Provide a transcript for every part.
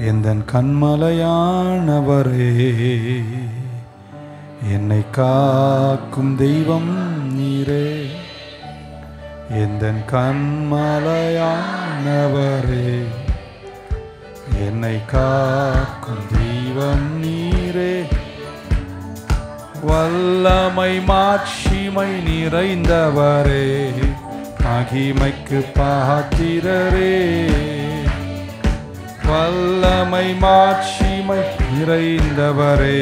எந்தன் கண்மலையானவரே என்னை காக்கும் தெய்வம் நீரே எந்தன் கண்மலையானவரே என்னை காக்கும் தெய்வம் நீரே வல்லமை மாட்சிமை நிறைந்தவரே மகிமைக்கு பாத்திரரே வல்லமை மாட்சிமை நிறைந்தவரே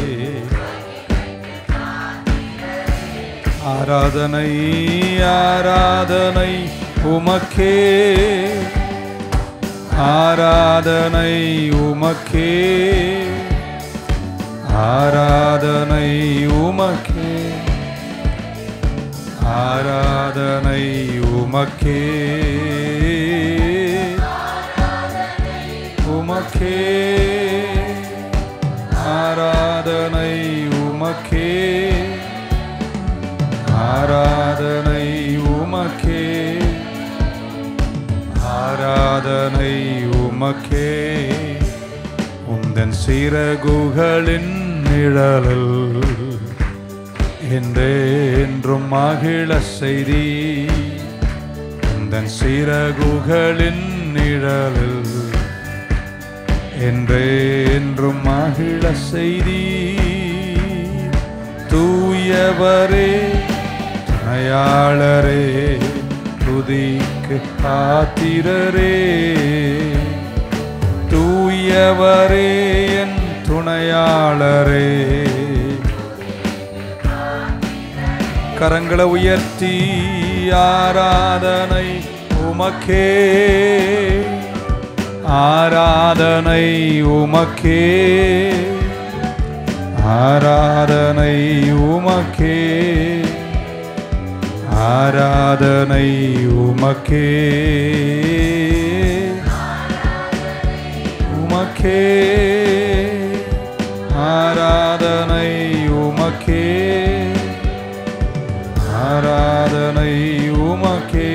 ஆராதனை ஆராதனை உமக்கே ஆராதனை உமக்கே ஆராதனை உமக்கே ஆராதனை உமக்கே உமக்கே ஆராதனை உமக்கே ஆராதனை உமக்கே ஆராதனை உமக்கே உந்தன் சிறகுகளின் நிழலில் என்றென்றும் மகிழ செய்தி உந்தன் சிறகுகளின் நிழலில் என்றென்றும் மகிழ செய்தி தூயவரே துணையாளரே துதிக்கு பாத்திரரே தூயவரே என் துணையாளரே கரங்களை உயர்த்தி ஆராதனை உமக்கே ஆராதனை உமக்கே ஆராதனை உமக்கே ஆராதனை உமக்கே உமக்கே ஆராதனை உமக்கே ஆராதனை உமக்கே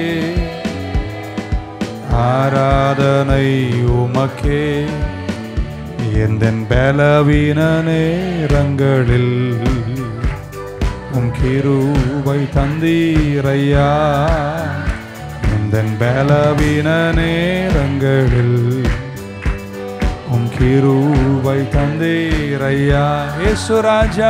ஆராதனை உமக்கே எந்தன் பலவீன நேரங்களில் உம் கிருபை தந்தீரையா எந்தன் பலவீன நேரங்களில் உம் கிருபை தந்தீரையா ஏசுராஜா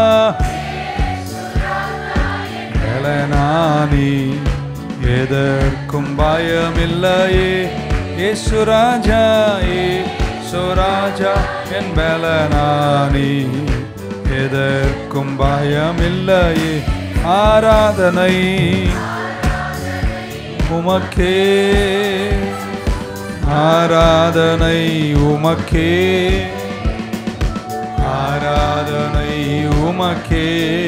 பலனானி எதற்கும் பயமில்லையே ஏசுராஜா ஏசுராஜா என் பலனானி எதற்கும் பயமில்லையே ஆராதனை உமக்கே ஆராதனை உமக்கே ஆராதனை உமக்கே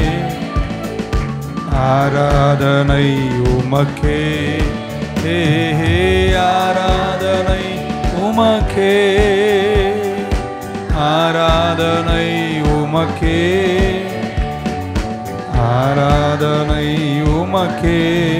ஆராதனை உமக்கே ஹே ஹே ஆராதனை உமக்கே ஆராதனை உமக்கே ஆராதனை உமக்கே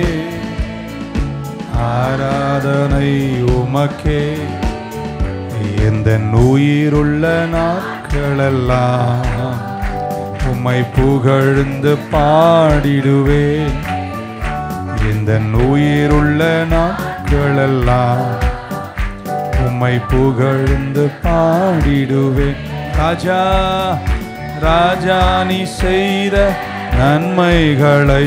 ஆராதனை உமக்கே எந்த உயிருள்ள நாட்களெல்லாம் உம்மை புகழ்ந்து பாடிடுவேன் இந்த உயிருள்ள நாட்களெல்லாம் உம்மை புகழ்ந்து பாடிடுவேன் ராஜா ராஜா நீ செய்த நன்மைகளை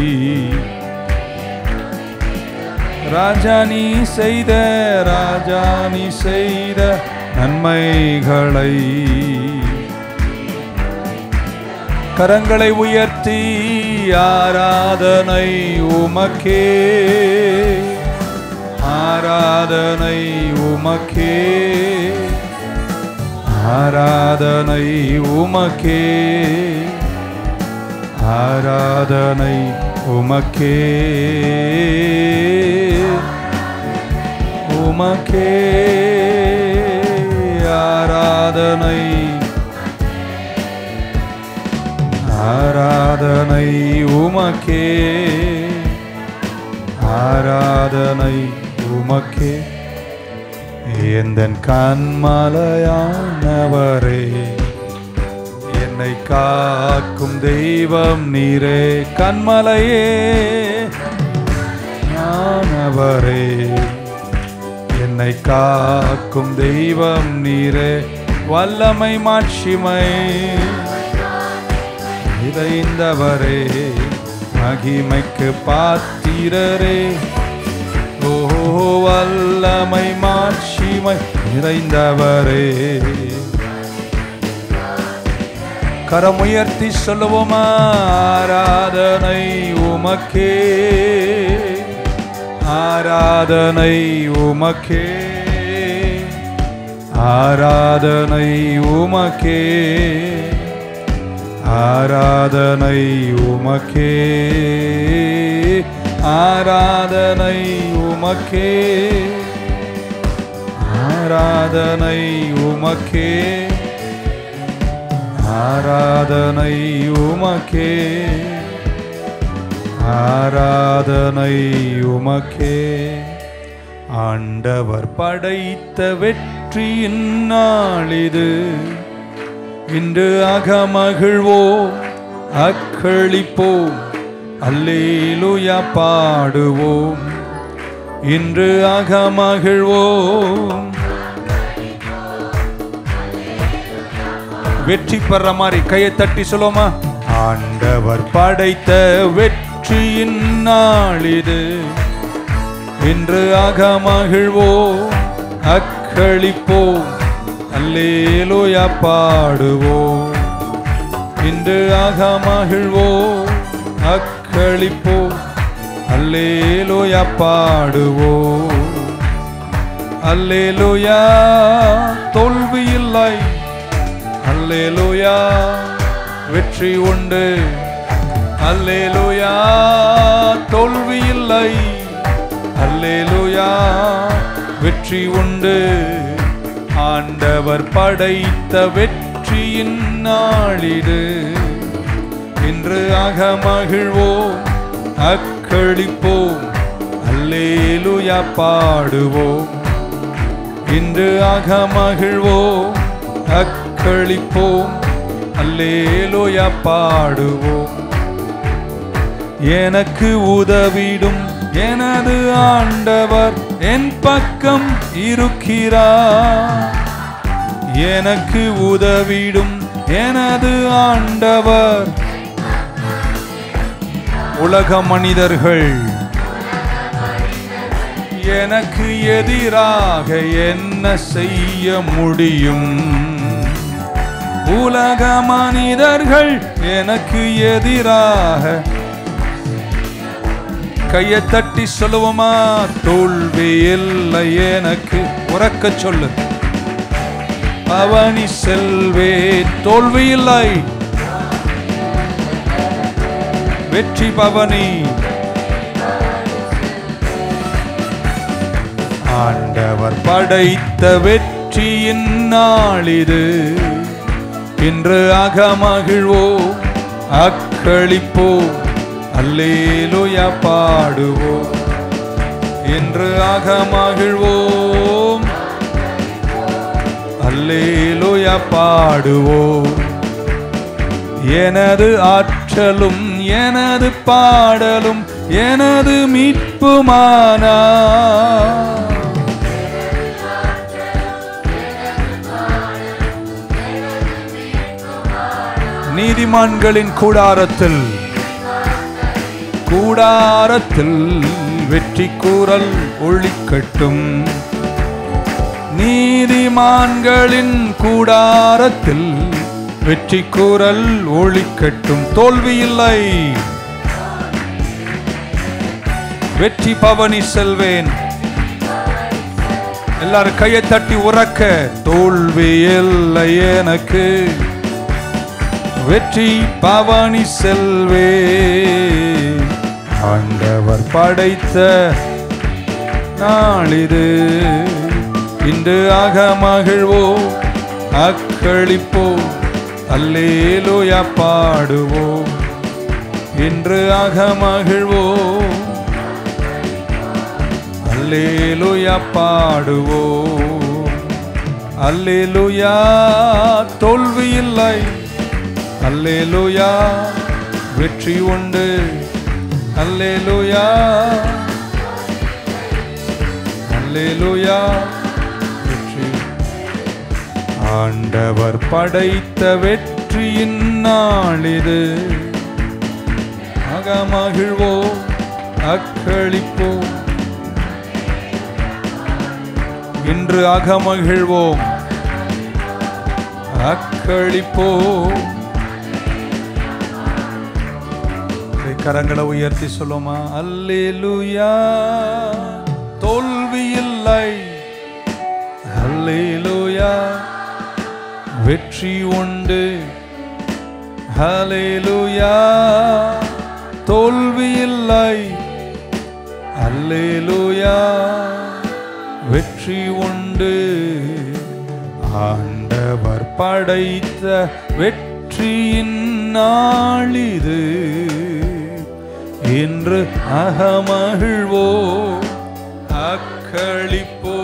ராஜா நீ செய்த ராஜா நீ செய்த நன்மைகளை கரங்களை உயர்த்தி ஆராதனை உமக்கே ஆராதனை உமக்கே ஆராதனை உமக்கே ஆராதனை உமக்கே உமக்கே ஆராதனை ஆராதனை உமக்கே ஆராதனை உமக்கே எந்தன் கண்மலையானவரே என்னை காக்கும் தெய்வம் நீரே கண்மலையே ஞானவரே என்னை காக்கும் தெய்வம் நீரே வல்லமை மாட்சிமை இதைந்தவரே மகிமைக்கு பாத்திரரே ஓ வல்லமை மாட்சிமை நிறைந்தவரே கரமுயர்த்தி சொல்லுவோம் ஆராதனை உமக்கே ஆராதனை உமக்கே ஆராதனை உமக்கே ஆராதனை உமக்கே ஆராதனை உமக்கே ஆராதனை உமக்கே ஆராதனை உமக்கே ஆராதனை உமக்கே ஆண்டவர் படைத்த வெற்றியின் நாளிது இன்று அகமகிழ்வோம் அக்களிப்போம் அல்லேலுயா பாடுவோம் இன்று அகமகிழ்வோம் வெற்றி பெற மாதிரி கையை தட்டி சொல்லுவோமா ஆண்டவர் படைத்த வெற்றியின் நாளிது இன்று அகமகிழ்வோம் அக்களிப்போம் அல்லேலூயா பாடுவோம் இன்று அகமகிழ்வோம் அக்களிப்போம் அல்லேலூயா பாடுவோம் அல்லேலூயா தோல்வி இல்லை அல்லேலூயா வெற்றி உண்டு அல்லேலூயா தோல்வி இல்லை அல்லேலூயா வெற்றி உண்டு ஆண்டவர் படைத்த வெற்றியின் நாளிடு இன்று அகமகிழ்வோம் அக்களிப்போம் அல்லேலூயா பாடுவோம் இன்று அகமகிழ்வோம் அக்களிப்போம் அல்லேலூயா பாடுவோம் எனக்கு உதவிடும் எனது ஆண்டவர் என் பக்கம் இருக்கிறார் எனக்கு உதவிடும் எனது ஆண்டவர் உலக மனிதர்கள் எனக்கு எதிராக என்ன செய்ய முடியும் உலக மனிதர்கள் எனக்கு எதிராக கையை தட்டி சொல்லுவோமா தோல்வி இல்லை எனக்கு உறக்க சொல்லு பவனி செல்வே தோல்வி இல்லை வெற்றி பவனி ஆண்டவர் படைத்த வெற்றியின் நாளிது இன்று அகமகிழ்வோ அக்களிப்போ அல்லேலுயா பாடுவோம் இன்று அகமகிழ்வோம் அல்லேலுயா பாடுவோம் எனது ஆற்றலும் எனது பாடலும் எனது மீட்புமானா நீதிமான்களின் கூடாரத்தில் கூடாரத்தில் வெற்றி கூறல் ஒளிக்கட்டும் நீதிமான்களின் கூடாரத்தில் வெற்றி கூறல் ஒளிக்கட்டும் தோல்வி இல்லை வெற்றி பவனி செல்வேன் எல்லாரும் கையை தட்டி உறக்க தோல்வி இல்லை எனக்கு வெற்றி பவனி செல்வே ஆண்டவர் படைத்த நாளிது இன்று ஆக மகிழ்வோ அக்களிப்போ அல்லேலூயா பாடுவோம் இன்று ஆக மகிழ்வோ அல்லேலுயா பாடுவோம் அல்லேலுயா தோல்வி இல்லை அல்லேலுயா வெற்றி உண்டு அல்லேலுயா அல்லேலுயா வெற்றி ஆண்டவர் படைத்த வெற்றியின் நாளிது அகமகிழ்வோ அக்களிப்போ இன்று அகமகிழ்வோம் அக்களிப்போம் இதை கரங்களை உயர்த்தி சொல்லுமா அல்லேலூயா தோல்வி இல்லை அல்லேலூயா வெற்றி உண்டு ஹalleluya தோல்வி இல்லை அல்லேலூயா வெற்றி உண்டு ஆண்டவர் படைத்த வெற்றியின் நாளிது இன்று அகமகிழ்வோ அக்களிப்போ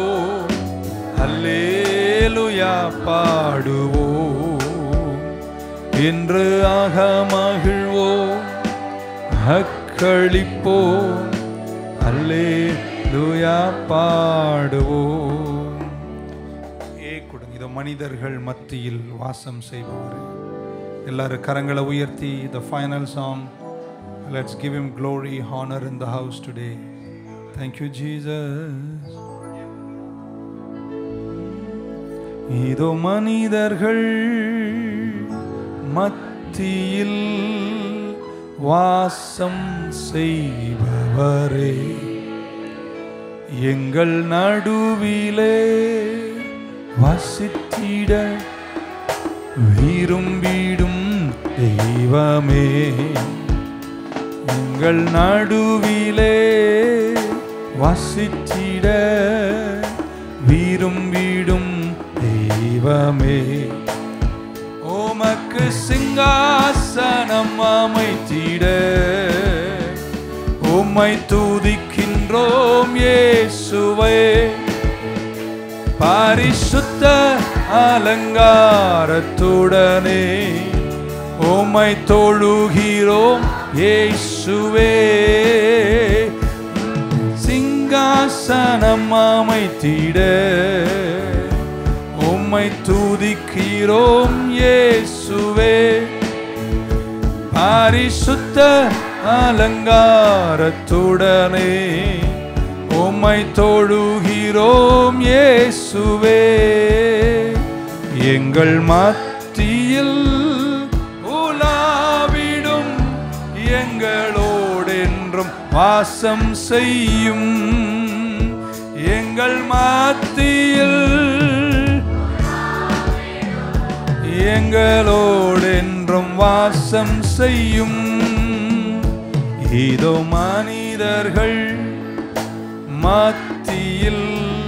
அல்லேலுயா பாடுவோம் இன்று அகமகிழ்வோ அக்களிப்போ அல்லேலுயா பாடுவோம் ஏ கொடுங்க இதோ மனிதர்கள் மத்தியில் வாசம் செய்பவர் எல்லாரும் கரங்களை உயர்த்தி the final song let's give him glory honor in the house today thank you jesus இதோ மனிதர்கள் மத்தியில் வாசம் செய்பவரே எங்கள் நடுவிலே வசித்திட விரும்பிடும் தெய்வமே எங்கள் நடுவிலே வசித்திட விரும்பிடும் தெய்வமே உமக்கு சிங்காசனம் அமைத்திட உம்மை துதிக்கின்றோம் இயேசுவே பரிசுத்த அலங்காரத்துடனே உம்மை தொழுகிறோம் இயேசுவே சிங்காசனம் அமைத்திட உம்மை துதிக்கிறோம் இயேசுவே பரிசுத்த அலங்காரத்துடனே உம்மை தொழுகிறோம் இயேசுவே எங்கள் மத்தியில் உலாவிடும் எங்களோடென்றும் வாசம் செய்யும் எங்கள் மத்தியில் எங்களோடென்றும் வாசம் செய்யும் இதோ மனிதர்கள் மத்தியில்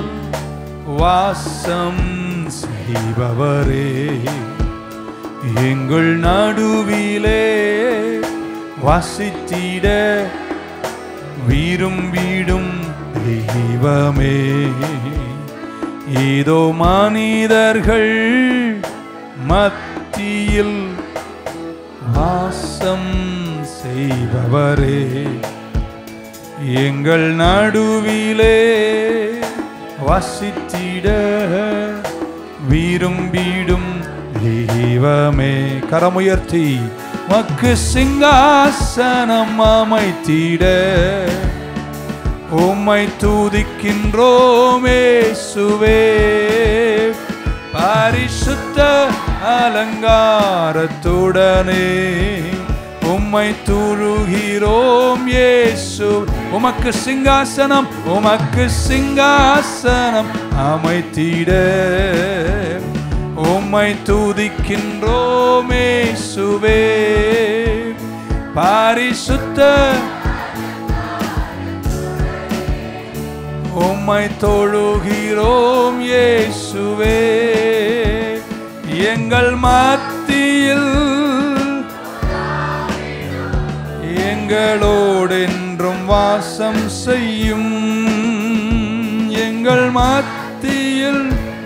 வாசம் செய்பவரே எங்கள் நடுவிலே வசித்திட விரும்பிடும் தெய்வமே இதோ மனிதர்கள் மத்தியில் வாசம் செய்பவரே எங்கள் நடுவிலே வசித்திட விரும்பிடும் தெய்வமே கரமுயர்த்தி மக்கு சிங்காசனம் அமைத்திட உம்மை துதிக்கின்றோமே சுவே பரிசுத்த அலங்காரத்துடனே உம்மை துருகிறோம் இயேசு உமக்கு சிங்காசனம் உமக்கு சிங்காசனம் அமைத்திட உம்மை துதிக்கின்றோம் இயேசுவே பரிசுத்த உம்மை தொழுகிறோம் இயேசுவே எங்கள் மத்தியில் எங்களோடென்றும் வாசம் செய்யும் எங்கள் மத்தியில்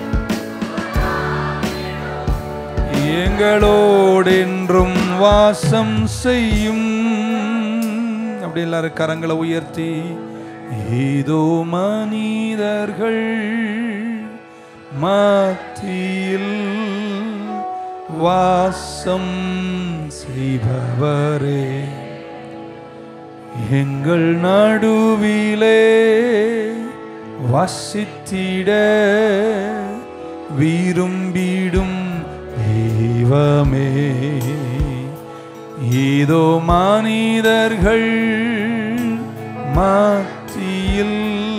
எங்களோடென்றும் வாசம் செய்யும் அப்படி எல்லாரும் கரங்களை உயர்த்தி ஏதோ மனிதர்கள் மத்தியில் வாசம் செய்பவரே எங்கள் நடுவிலே வசித்திட விரும்பிடும் தெய்வமே ஏதோ மனிதர்கள் மத்தியில்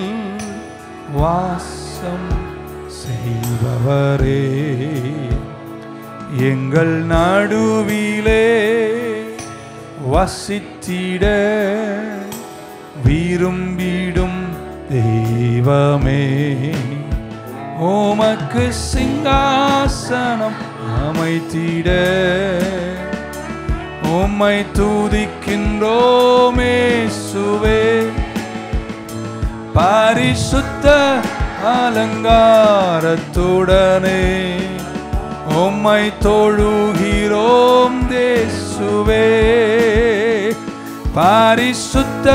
வாசம் செய்பவரே எங்கள் நடுவிலே வசித்திட விரும்பிடும் தெய்வமே உமக்கு சிங்காசனம் அமைத்திட உம்மை துதிக்கின்றோமே சுவே பரிசுத்த அலங்காரத்துடனே உம்மை தொழுகிறோம் தேசுவே பரிசுத்த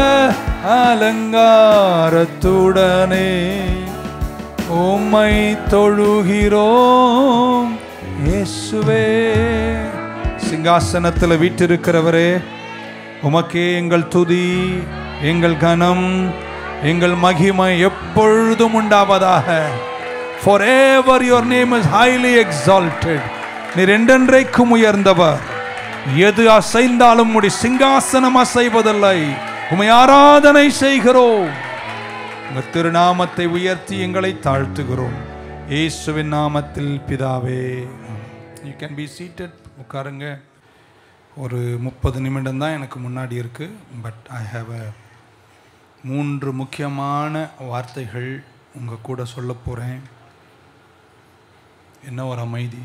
அலங்காரத்துடனே உம்மை தொழுகிறோம் இயேசுவே சிங்காசனத்தில் வீட்டிருக்கிறவரே உமக்கே எங்கள் துதி எங்கள் கனம் எங்கள் மகிமை எப்பொழுதும் உண்டாவதாக forever your name is highly exalted நீர் என்றென்றைக்கும் உயர்ந்தவர் எது அசைந்தாலும் முடி சிங்காசனம் அசைவதில்லை உமை ஆராதனை செய்கிறோம் உங்கள் திருநாமத்தை உயர்த்தி எங்களை தாழ்த்துகிறோம் இயேசுவின் நாமத்தில் பிதாவே யூ கேன் பி சீட்டட் உட்காருங்க ஒரு முப்பது நிமிடம் தான் எனக்கு முன்னாடி இருக்கு பட் ஐ ஹாவ் அ மூன்று முக்கியமான வார்த்தைகள் உங்கள் கூட சொல்ல போகிறேன் என்ன ஒரு அமைதி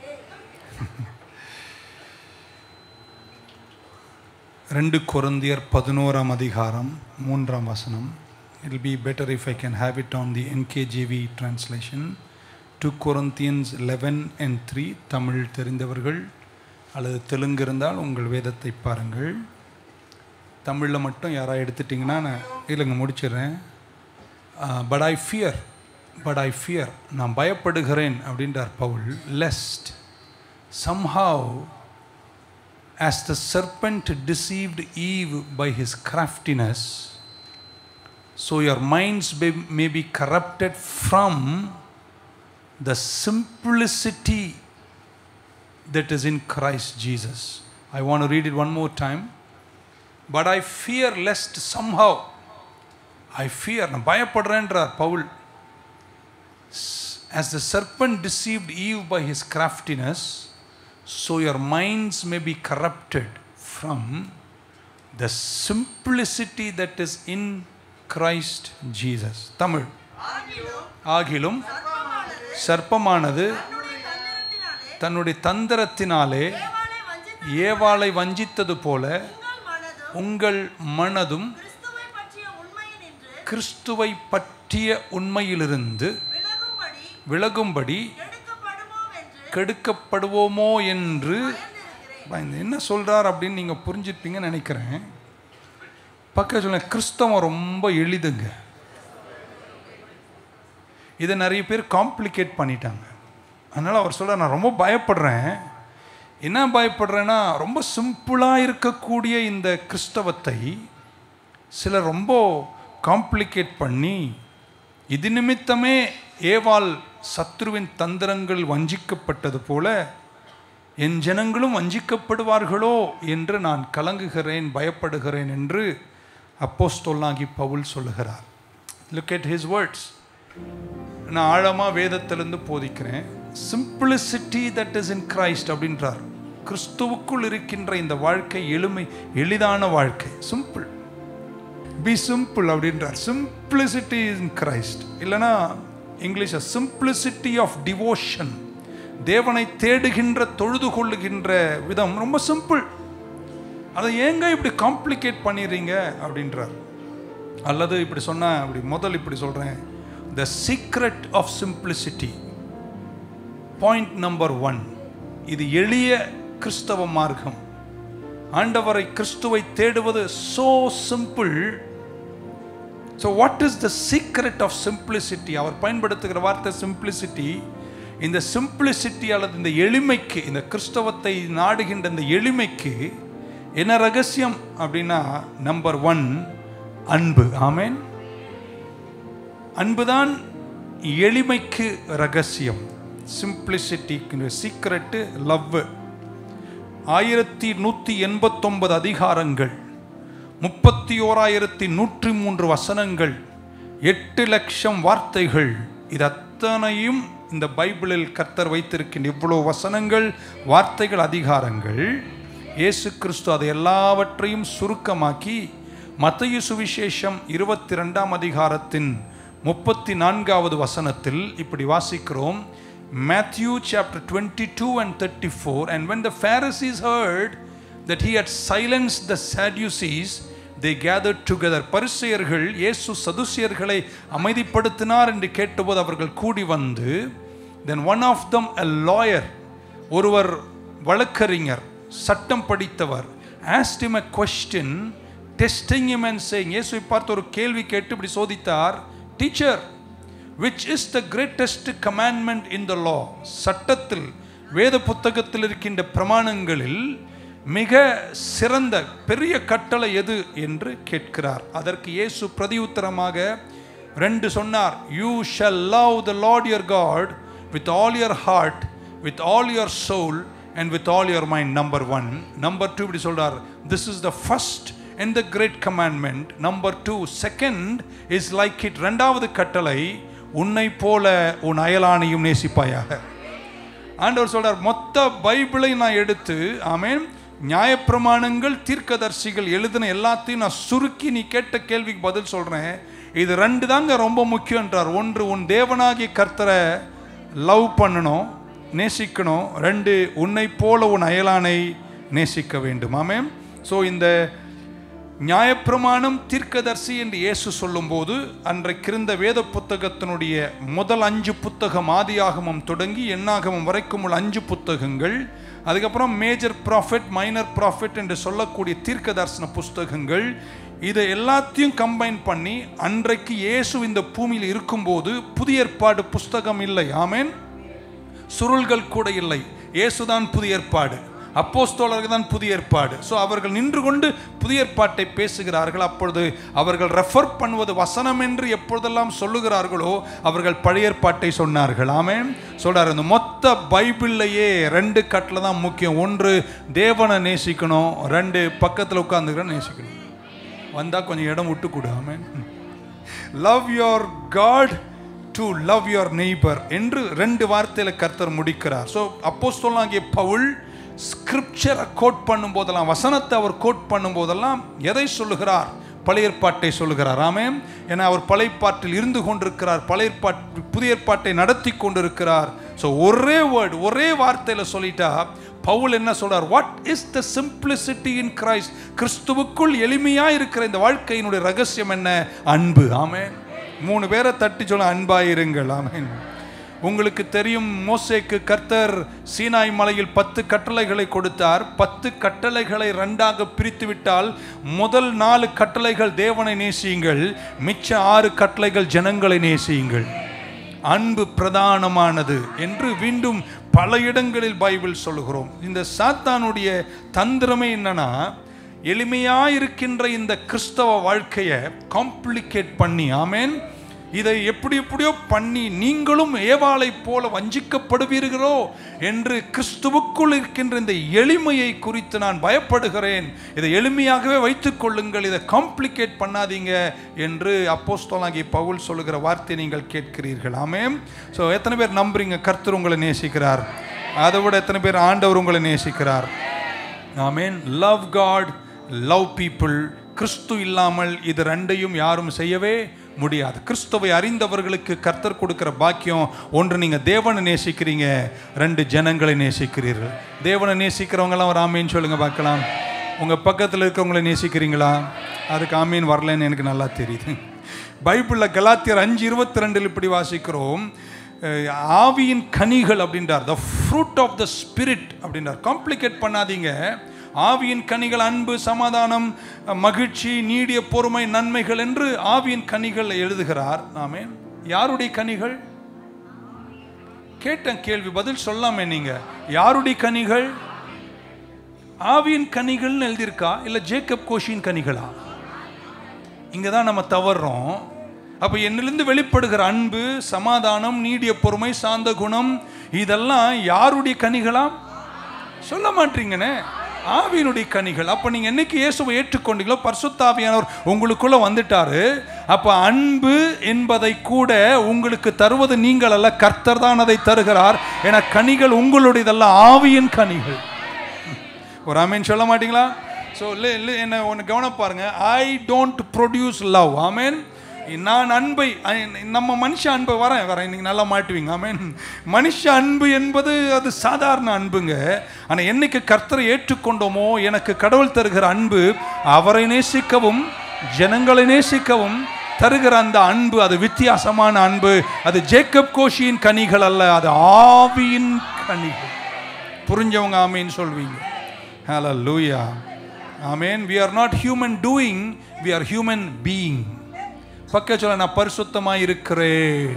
ரெண்டு கொருந்தியர் பதினோராம் அதிகாரம் மூன்றாம் வசனம் it be better if I can have it on the NKJV translation to Corinthians eleven and three Tamil தெரிந்தவர்கள் அல்லது தெலுங்கு இருந்தால் உங்கள் வேதத்தை பாருங்கள் தமிழில் மட்டும் யாராவது எடுத்துட்டிங்கன்னா நான் இல்லைங்க முடிச்சிடுறேன் but I fear but I fear நான் பயப்படுகிறேன் அப்படின்றார் Paul lest somehow as the serpent deceived Eve by his craftiness, so your minds may, may be corrupted from the simplicity that is in Christ Jesus. I want to read it one more time. But I fear lest somehow, I fear, நான் பயப்படுறேன்றார் Pavul as the serpent deceived Eve by his craftiness, so your minds may be corrupted from the simplicity that is in Christ Jesus. Tamil ஆகிலும் சர்ப்பமானது தன்னுடைய தந்திரத்தினாலே ஏவாளை வஞ்சித்தது போல உங்கள் மனதும் கிறிஸ்துவை பற்றிய உண்மையிலிருந்து விலகும்படி கெடுக்கப்படுவோமோ என்று பயந்து என்ன சொல்றார் அப்படின்னு நீங்க புரிஞ்சிருப்பீங்கன்னு நினைக்கிறேன் பக்க சொல்ல கிறிஸ்தவம் ரொம்ப எளிதுங்க இதை நிறைய பேர் காம்ப்ளிகேட் பண்ணிட்டாங்க அதனால் அவர் சொல்ல நான் ரொம்ப பயப்படுறேன் என்ன பயப்படுறேன்னா ரொம்ப சிம்பிளாக இருக்கக்கூடிய இந்த கிறிஸ்தவத்தை சிலர் ரொம்ப காம்ப்ளிகேட் பண்ணி இது நிமித்தமே ஏவாள் சத்ருவின் தந்திரங்கள் வஞ்சிக்கப்பட்டது போல என் ஜனங்களும் வஞ்சிக்கப்படுவார்களோ என்று நான் கலங்குகிறேன் பயப்படுகிறேன் என்று அப்போஸ்தோல்லாகி பவுல் சொல்லுகிறார் லுக் எட் ஹிஸ் வேர்ட்ஸ் நான் ஆழமாக வேதத்திலிருந்து போதிக்கிறேன் simplicity that is in Christ அப்படின்றார் கிறிஸ்துவுக்குள் இருக்கின்ற இந்த வாழ்க்கை எளிமை எளிதான வாழ்க்கை சிம்பிள் பி சிம்பிள் அப்படின்றார் சிம்பிளிசிட்டி இன் கிரைஸ்ட் இல்லைனா இங்கிலீஷ் சிம்பிளிசிட்டி ஆஃப் டிவோஷன் தேவனை தேடுகின்ற தொழுது கொள்ளுகின்ற விதம் ரொம்ப சிம்பிள் அதை ஏங்க இப்படி காம்ப்ளிகேட் பண்ணிடுறீங்க அப்படின்றார் அல்லது இப்படி சொன்ன அப்படி முதல் இப்படி சொல்கிறேன் the secret of simplicity point number one இது எளிய கிறிஸ்தவ மார்க்கம் ஆண்டவரை கிறிஸ்துவை தேடுவது so simple so what is the secret of simplicity அவர் பயன்படுத்துகிற வார்த்தை சிம்பிளிசிட்டி இந்த சிம்பிளிசிட்டி அல்லது இந்த எளிமைக்கு இந்த கிறிஸ்தவத்தை நாடுகின்ற இந்த எளிமைக்கு என்ன ரகசியம் அப்படின்னா நம்பர் ஒன் அன்பு ஆமேன் அன்புதான் எளிமைக்கு ரகசியம் சிம்பிளிசிட்டிக்கு சீக்ரெட்டு லவ் ஆயிரத்தி நூற்றி எண்பத்தொன்பது அதிகாரங்கள் முப்பத்தி ஓராயிரத்தி நூற்றி மூன்று வசனங்கள் எட்டு லட்சம் வார்த்தைகள் இது அத்தனையும் இந்த பைபிளில் கர்த்தர் வைத்திருக்கின்ற இவ்வளோ வசனங்கள் வார்த்தைகள் அதிகாரங்கள் இயேசு கிறிஸ்து அதை எல்லாவற்றையும் சுருக்கமாக்கி மத்தேயு சுவிசேஷம் இருபத்தி ரெண்டாம் அதிகாரத்தின் முப்பத்தி நான்காவது வசனத்தில் இப்படி வாசிக்கிறோம் Matthew chapter 22 and 34 and when the Pharisees heard that he had silenced the Sadducees they gathered together பரிசேயர்கள் இயேசு சதுசியர்களை அமைதிப்படுத்தினார் என்று கேட்டபோது அவர்கள் கூடி வந்து then one of them a lawyer ஒருவர் வழக்கறிஞர் சட்டம் படித்தவர் asked him a question testing him and saying இயேசுவை பார்த்து ஒரு கேள்வி கேட்டு இப்படி சோதித்தார் teacher which is the greatest commandment in the law சட்டத்தில் வேத புத்தகத்தில் இருக்கின்ற பிரமாணங்களில் மிக சிறந்த பெரிய கட்டளை எது என்று கேட்கிறார் அதற்கு இயேசு பிரதியுத்தரமாக ரெண்டு சொன்னார் you shall love the lord your God with all your heart with all your soul and with all your mind number one number two இப்படி சொல்றார் this is the first and the great commandment number two second is like it ரெண்டாவது கட்டளை உன்னை போல உன் அயலானையும் நேசிப்பாயாக ஆண்டவர் சொல்றார் மொத்த பைபிளை நான் எடுத்து ஆமென் நியாயப்பிரமாணங்கள் தீர்க்கதர்சிகள் எழுதின எல்லாத்தையும் நான் சுருக்கி நீ கேட்ட கேள்விக்கு பதில் சொல்றேன் இது ரெண்டு தாங்க ரொம்ப முக்கியன்றார் ஒன்று உன் தேவனாகிய கர்த்தரை லவ் பண்ணணும் நேசிக்கணும் ரெண்டு உன்னை போல உன் அயலானை நேசிக்க வேண்டும் ஆமென் ஸோ இந்த நியாயப்பிரமாணம் தீர்க்கதர்சி என்று இயேசு சொல்லும்போது அன்றைக்கு இருந்த வேத புத்தகத்தினுடைய முதல் அஞ்சு புத்தகம் ஆதியாகமம் தொடங்கி எண்ணாகமம் வரைக்கும் உள்ள அஞ்சு புத்தகங்கள் அதுக்கப்புறம் மேஜர் ப்ராஃபிட் மைனர் ப்ராஃபிட் என்று சொல்லக்கூடிய தீர்க்க தரிசன புஸ்தகங்கள் இதை எல்லாத்தையும் கம்பைன் பண்ணி அன்றைக்கு இயேசு இந்த பூமியில் இருக்கும்போது புதிய ஏற்பாடு புஸ்தகம் இல்லை ஆமேன் சுருள்கள் கூட இல்லை இயேசுதான் புதிய ஏற்பாடு அப்போஸ்தோலர்கள் தான் புதிய ஏற்பாடு ஸோ அவர்கள் நின்று கொண்டு புதிய ஏற்பாட்டை பேசுகிறார்கள் அப்பொழுது அவர்கள் ரெஃபர் பண்ணுவது வசனம் என்று எப்பொழுதெல்லாம் சொல்லுகிறார்களோ அவர்கள் பழைய ஏற்பாட்டை சொன்னார்கள் ஆமேன் சொல்றாரு இந்த மொத்த பைபிள்லையே ரெண்டு கட்டில் தான் முக்கியம் ஒன்று தேவனை நேசிக்கணும் ரெண்டு பக்கத்தில் உட்காந்துக்கிற நேசிக்கணும் வந்தால் கொஞ்சம் இடம் விட்டு கொடு ஆமேன் love your God to love your neighbour என்று ரெண்டு வார்த்தையில் கர்த்தர் முடிக்கிறார் ஸோ அப்போ சொல்லாங்கிய பவுல் ஸ்கிரிப்சரை கோட் பண்ணும் போதெல்லாம் வசனத்தை அவர் கோட் பண்ணும் போதெல்லாம் எதை சொல்லுகிறார் பழைய ஏற்பாட்டை சொல்லுகிறார் ஆமே ஏன்னா அவர் பழைய பாட்டில் இருந்து கொண்டிருக்கிறார் பழைய ஏற்பாட்டு புதிய ஏற்பாட்டை நடத்தி கொண்டிருக்கிறார் ஸோ ஒரே வேர்டு ஒரே வார்த்தையில் சொல்லிட்டா பவுல் என்ன சொல்றார் what is the simplicity in Christ கிறிஸ்துவுக்குள் எளிமையாக இருக்கிற இந்த வாழ்க்கையினுடைய ரகசியம் என்ன அன்பு ஆமேன் மூணு பேரை தட்டி சொல்ல அன்பாயிருங்கள் ஆமேன் உங்களுக்கு தெரியும் மோசேக்கு கர்த்தர் சீனாய் மலையில் பத்து கட்டளைகளை கொடுத்தார் பத்து கட்டளைகளை ரெண்டாக பிரித்து விட்டால் முதல் நாலு கட்டளைகள் தேவனை நேசியுங்கள் மிச்ச ஆறு கட்டளைகள் ஜனங்களை நேசியுங்கள் அன்பு பிரதானமானது என்று மீண்டும் பல இடங்களில் பைபிள் சொல்லுகிறோம் இந்த சாத்தானுடைய தந்திரமே என்னன்னா எளிமையா இருக்கின்ற இந்த கிறிஸ்தவ வாழ்க்கையை காம்ப்ளிகேட் பண்ணி ஆமேன் இதை எப்படி எப்படியோ பண்ணி நீங்களும் ஏவாளை போல வஞ்சிக்கப்படுவீர்களோ என்று கிறிஸ்துவுக்குள் இருக்கின்ற இந்த எளிமையை குறித்து நான் பயப்படுகிறேன் இதை எளிமையாகவே வைத்துக் கொள்ளுங்கள் இதை காம்ப்ளிகேட் பண்ணாதீங்க என்று அப்போஸ்தலாகி பவுல் சொல்லுகிற வார்த்தை நீங்கள் கேட்கிறீர்கள் ஆமே ஸோ எத்தனை பேர் நம்புறீங்க கர்த்தர் உங்களை நேசிக்கிறார் அதை விட எத்தனை பேர் ஆண்டவர் உங்களை நேசிக்கிறார் ஆமேன் லவ் காட் லவ் பீப்புள் கிறிஸ்து இல்லாமல் இது ரெண்டையும் யாரும் செய்யவே முடியாது கிறிஸ்துவை அறிந்தவர்களுக்கு கர்த்தர் கொடுக்கிற பாக்கியம் ஒன்று நீங்கள் தேவனை நேசிக்கிறீங்க ரெண்டு ஜனங்களை நேசிக்கிறீர்கள் தேவனை நேசிக்கிறவங்களாம் ஒரு ஆமீன் சொல்லுங்க பார்க்கலாம் உங்கள் பக்கத்தில் இருக்கவங்களை நேசிக்கிறீங்களா அதுக்கு ஆமீன் வரலன்னு எனக்கு நல்லா தெரியுது பைபிளில் கலாத்தியர் அஞ்சு இருபத்தி ரெண்டில் இப்படி வாசிக்கிறோம் அஹ், ஆவியின் கனிகள் அப்படின்றார் the fruit of the spirit அப்படின்றார் காம்ப்ளிகேட் பண்ணாதீங்க ஆவியின் கனிகள் அன்பு சமாதானம் மகிழ்ச்சி நீடிய பொறுமை நன்மைகள் என்று ஆவியின் கனிகள் எழுதுகிறார் ஆமே யாருடைய கனிகள் கேட்டேன் கேள்வி பதில் சொல்லாமே நீங்க யாருடைய கனிகள் ஆவியின் கனிகள்னு எழுதியிருக்கா இல்ல ஜேக்கப் கோஷின் கனிகளா இங்க தான் நம்ம தவறுறோம் அப்ப என்னிலிருந்து வெளிப்படுகிற அன்பு சமாதானம் நீடிய பொறுமை சாந்த குணம் இதெல்லாம் யாருடைய கனிகளாம் சொல்ல மாட்டீங்கண்ணே ஆவியினுடைய கனிகள் அப்ப நீங்க என்னைக்கு இயேசுவை ஏற்றுக்கொண்டீங்களோ பரிசுத்தாவியானவர் உங்களுக்குள்ள வந்துட்டாரு அப்ப அன்பு என்பதை கூட உங்களுக்கு தருவது நீங்கள் அல்ல கர்த்தர் தான் அதை தருகிறார் என கனிகள் உங்களுடையதல்ல ஆவியின் கனிகள் ஒரு ஆமேன் சொல்ல மாட்டீங்களா ஸோ இல்லை இல்லை என்ன ஒன்று கவனம் பாருங்க ஐ டோன்ட் ப்ரொடியூஸ் லவ் ஆமேன் நான் அன்பை ஐ- நம்ம மனுஷ அன்பை வரேன் வரேன் இன்னைக்கு நல்லா மாட்டுவீங்க ஆமேன் மனுஷ அன்பு என்பது அது சாதாரண அன்புங்க ஆனால் என்னைக்கு கர்த்தரை ஏற்றுக்கொண்டோமோ எனக்கு கடவுள் தருகிற அன்பு அவரை நேசிக்கவும் ஜனங்களை நேசிக்கவும் தருகிற அந்த அன்பு அது வித்தியாசமான அன்பு அது ஜேக்கப் கோஷியின் கனிகள் அல்ல அது ஆவியின் கனிகள் புரிஞ்சவங்க ஆமேன்னு சொல்வீங்க ஹalleluya ஆமென் we are not human doing we are human being பக்க சொல்ல நான் பரிசுத்தமா இருக்கிறேன்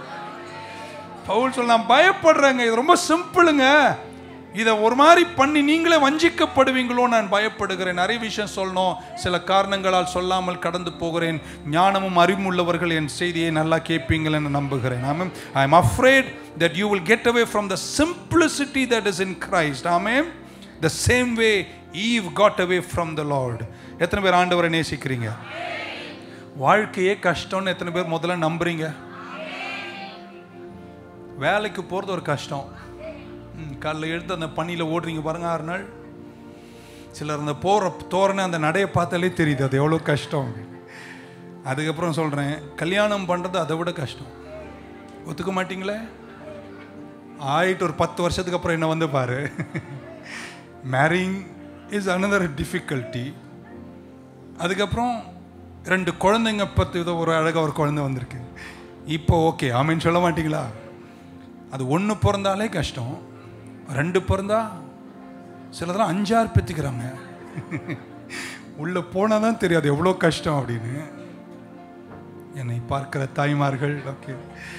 பவுல் சொல்ல நான் பயப்படுறேங்க இது ரொம்ப சிம்பிளுங்க இதை ஒரு மாதிரி பண்ணி நீங்களே வஞ்சிக்கப்படுவீங்களோ நான் பயப்படுகிறேன் நிறைய விஷயம் சொல்லணும் சில காரணங்களால் சொல்லாமல் கடந்து போகிறேன் ஞானமும் அறிவுள்ளவர்கள் என் செய்தியை நல்லா கேட்பீங்கள்னு நம்புகிறேன் ஆமாம் I am afraid that you will get away from the simplicity that is in Christ ஆமென் the same way Eve got away from the Lord எத்தனை பேர் ஆண்டவரை நேசிக்கிறீங்க வாழ்க்கையே கஷ்டம்னு எத்தனை பேர் முதல்ல நம்புறீங்க வேலைக்கு போகிறது ஒரு கஷ்டம் ம், காலைல எடுத்து அந்த பனியில் ஓடுறீங்க பாருங்க ஆறு நாள் சிலர் அந்த போகிற தோரணை அந்த நடையை பார்த்தாலே தெரியுது அது எவ்வளோ கஷ்டம் அதுக்கப்புறம் சொல்கிறேன் கல்யாணம் பண்ணுறது அதை விட கஷ்டம் ஒத்துக்க மாட்டீங்களே ஆயிட்டு ஒரு பத்து வருஷத்துக்கு அப்புறம் என்ன வந்து பாரு மேரிங் இஸ் another டிஃபிகல்ட்டி அதுக்கப்புறம் ரெண்டு குழந்தைங்க பத்து வித ஒரு அழகாக ஒரு குழந்தை வந்திருக்கு இப்போ ஓகே ஆமீன் சொல்ல மாட்டீங்களா அது ஒன்று பிறந்தாலே கஷ்டம் ரெண்டு பிறந்தா சிலதெல்லாம் அஞ்சாறு பெற்றுக்கிறாங்க உள்ளே போனால் தான் தெரியாது எவ்வளோ கஷ்டம் அப்படின்னு என்னை பார்க்கிற தாய்மார்கள் ஓகே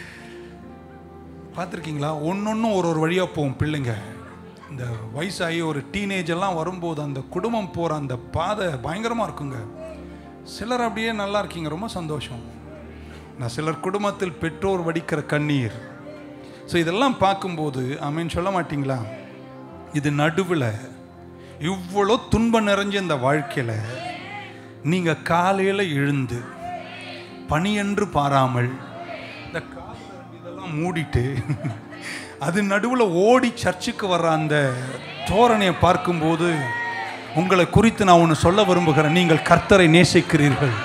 பார்த்துருக்கீங்களா ஒன்னொன்னும் ஒரு ஒரு வழியாக போகும் பிள்ளைங்க இந்த வயசாகி ஒரு டீனேஜ் எல்லாம் வரும்போது அந்த குடும்பம் போகிற அந்த பாதை பயங்கரமாக இருக்குங்க சிலர் அப்படியே நல்லா இருக்கீங்க ரொம்ப சந்தோஷம் நான் சிலர் குடும்பத்தில் பெற்றோர் வடிக்கிற கண்ணீர் ஸோ இதெல்லாம் பார்க்கும்போது அமீன் சொல்ல மாட்டீங்களா இது நடுவில் இவ்வளோ துன்பம் நிறைஞ்ச இந்த வாழ்க்கையில் நீங்கள் காலையில் எழுந்து பனியென்று பாராமல் இந்த காதுல இதெல்லாம் மூடிட்டு அது நடுவில் ஓடி சர்ச்சுக்கு வர்ற அந்த தோரணையை பார்க்கும்போது உங்களை குறித்து நான் ஒன்று சொல்ல விரும்புகிறேன் நீங்கள் கர்த்தரை நேசிக்கிறீர்கள்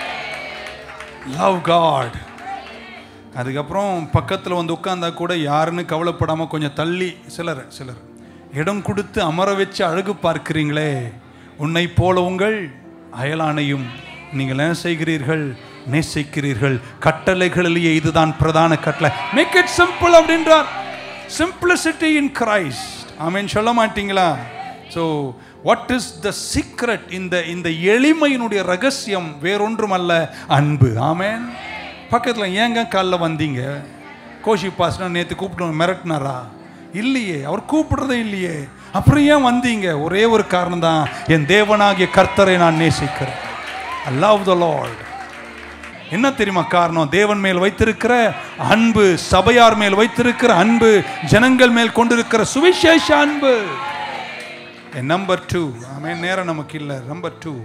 லவ் காட் அதுக்கப்புறம் பக்கத்தில் வந்து உட்காந்தா கூட யாருன்னு கவலைப்படாமல் கொஞ்சம் தள்ளி சிலர் சிலர் இடம் கொடுத்து அமர வச்சு அழகு பார்க்கிறீங்களே உன்னை போல உங்கள் அயலானையும் நீங்கள் என்ன செய்கிறீர்கள் நேசிக்கிறீர்கள் கட்டளைகளிலேயே இதுதான் பிரதான கட்டளை மேக் இட் சிம்பிள் அப்படின்றார் சிம்பிளிசிட்டி இன் கிரைஸ்ட் ஆமென் சொல்ல மாட்டீங்களா so what is the secret இந்த இந்த எளிமையினுடைய ரகசியம் வேறொன்றுமல்ல அன்பு ஆமென் பக்கத்தில் ஏங்க காலைல வந்தீங்க கோஷி பாஸ்னா நேற்று கூப்பிட்டு மிரட்டினாரா இல்லையே அவர் கூப்பிடுறதே இல்லையே அப்புறம் ஏன் வந்தீங்க ஒரே ஒரு காரணம் தான் என் தேவனாகிய கர்த்தரை நான் நேசிக்கிறேன் ஐ லவ் த லார்ட் என்ன தெரியுமா காரணம் தேவன் மேல் வைத்திருக்கிற அன்பு சபையார் மேல் வைத்திருக்கிற அன்பு ஜனங்கள் மேல் கொண்டிருக்கிற சுவிசேஷ அன்பு நம்பர் டூ அவன் நேரம் நமக்கு இல்லை நம்பர் டூ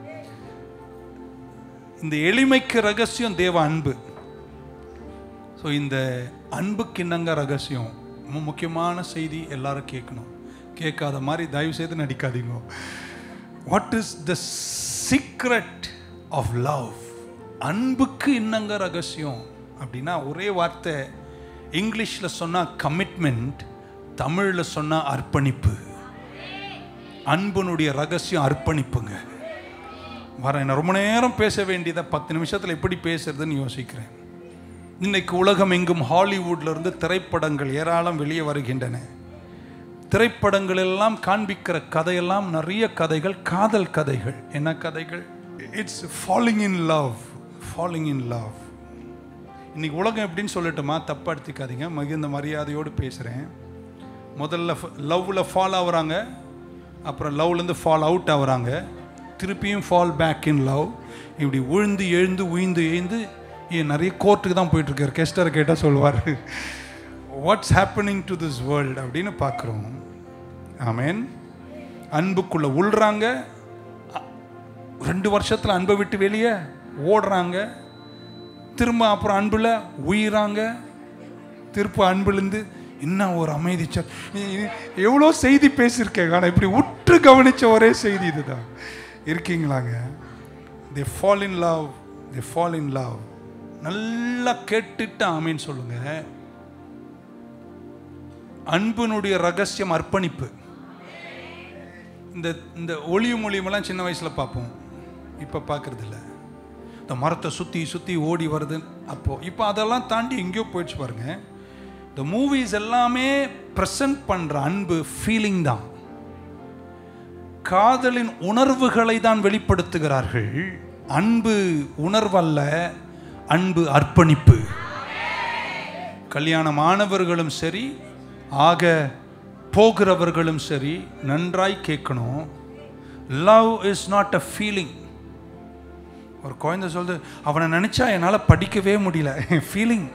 இந்த எளிமைக்கு ரகசியம் தேவ அன்பு ஸோ இந்த அன்புக்கு என்னங்க ரகசியம் ரொம்ப முக்கியமான செய்தி எல்லாரும் கேட்கணும் கேட்காத மாதிரி தயவு செய்து நடிக்காதீங்க what is the secret of love அன்புக்கு என்னங்க ரகசியம் அப்படின்னா ஒரே வார்த்தை இங்கிலீஷில் சொன்னால் கமிட்மெண்ட் தமிழில் சொன்னால் அர்ப்பணிப்பு அன்புனுடைய ரகசியம் அர்ப்பணிப்புங்க வரேன் நான் ரொம்ப நேரம் பேச வேண்டியதை பத்து நிமிஷத்தில் எப்படி பேசுறதுன்னு யோசிக்கிறேன் இன்னைக்கு உலகம் எங்கும் ஹாலிவுட்ல இருந்து திரைப்படங்கள் ஏராளம் வெளியே வருகின்றன திரைப்படங்கள் எல்லாம் காண்பிக்கிற கதையெல்லாம் நிறைய கதைகள் காதல் கதைகள் என்ன கதைகள் it's falling in love falling in love இன்னைக்கு உலகம் எப்படின்னு சொல்லட்டுமா தப்பா எடுத்துக்காதீங்க மிகுந்த மரியாதையோடு பேசுகிறேன் முதல்ல லவ்வில் ஃபால் ஆகுறாங்க அப்புறம் லவ்லேருந்து ஃபால் அவுட் ஆகுறாங்க திருப்பியும் ஃபால் பேக் இன் லவ் இப்படி விழுந்து எழுந்து உயிந்து எழுந்து ஏன் நிறைய கோர்ட்டுக்கு தான் போயிட்டுருக்கார் கெஸ்டர் கேட்டால் சொல்லுவார் what's happening to this world அப்படின்னு பார்க்குறோம் ஆமேன் அன்புக்குள்ளே உள்றாங்க அ- ரெண்டு வருஷத்தில் அன்பை விட்டு வெளியே ஓடுறாங்க திரும்ப அப்புறம் அன்புல உயிராங்க திரும்ப அன்புலேருந்து என்ன ஒரு அமைதி சார் எவ்வளோ செய்தி பேசியிருக்கேன் ஆனால் இப்படி உற்று கவனிச்ச ஒரே செய்தி இதுதான் இருக்கீங்களாங்க they fall in love they fall in love நல்லா கேட்டுட்டு ஆமேன்னு சொல்லுங்க அன்பினுடைய ரகசியம் அர்ப்பணிப்பு இந்த இந்த ஒளியும் மொழியுமெல்லாம் சின்ன வயசில் பார்ப்போம் இப்போ பார்க்கறது இல்ல இந்த மரத்தை சுற்றி சுற்றி ஓடி வருது அப்போ இப்போ அதெல்லாம் தாண்டி எங்கேயோ போயிடுச்சு பாருங்க இந்த மூவிஸ் எல்லாமே ப்ரெசன்ட் பண்ணுற அன்பு ஃபீலிங் தான் காதலின் உணர்வுகளை தான் வெளிப்படுத்துகிறார்கள் அன்பு உணர்வல்ல அன்பு அர்ப்பணிப்பு கல்யாணமானவர்களும் சரி ஆக போகிறவர்களும் சரி நன்றாய் கேட்கணும் love is not a feeling ஒரு குழந்தை சொல்லுது அவனை நினைச்சா என்னால் படிக்கவே முடியல feeling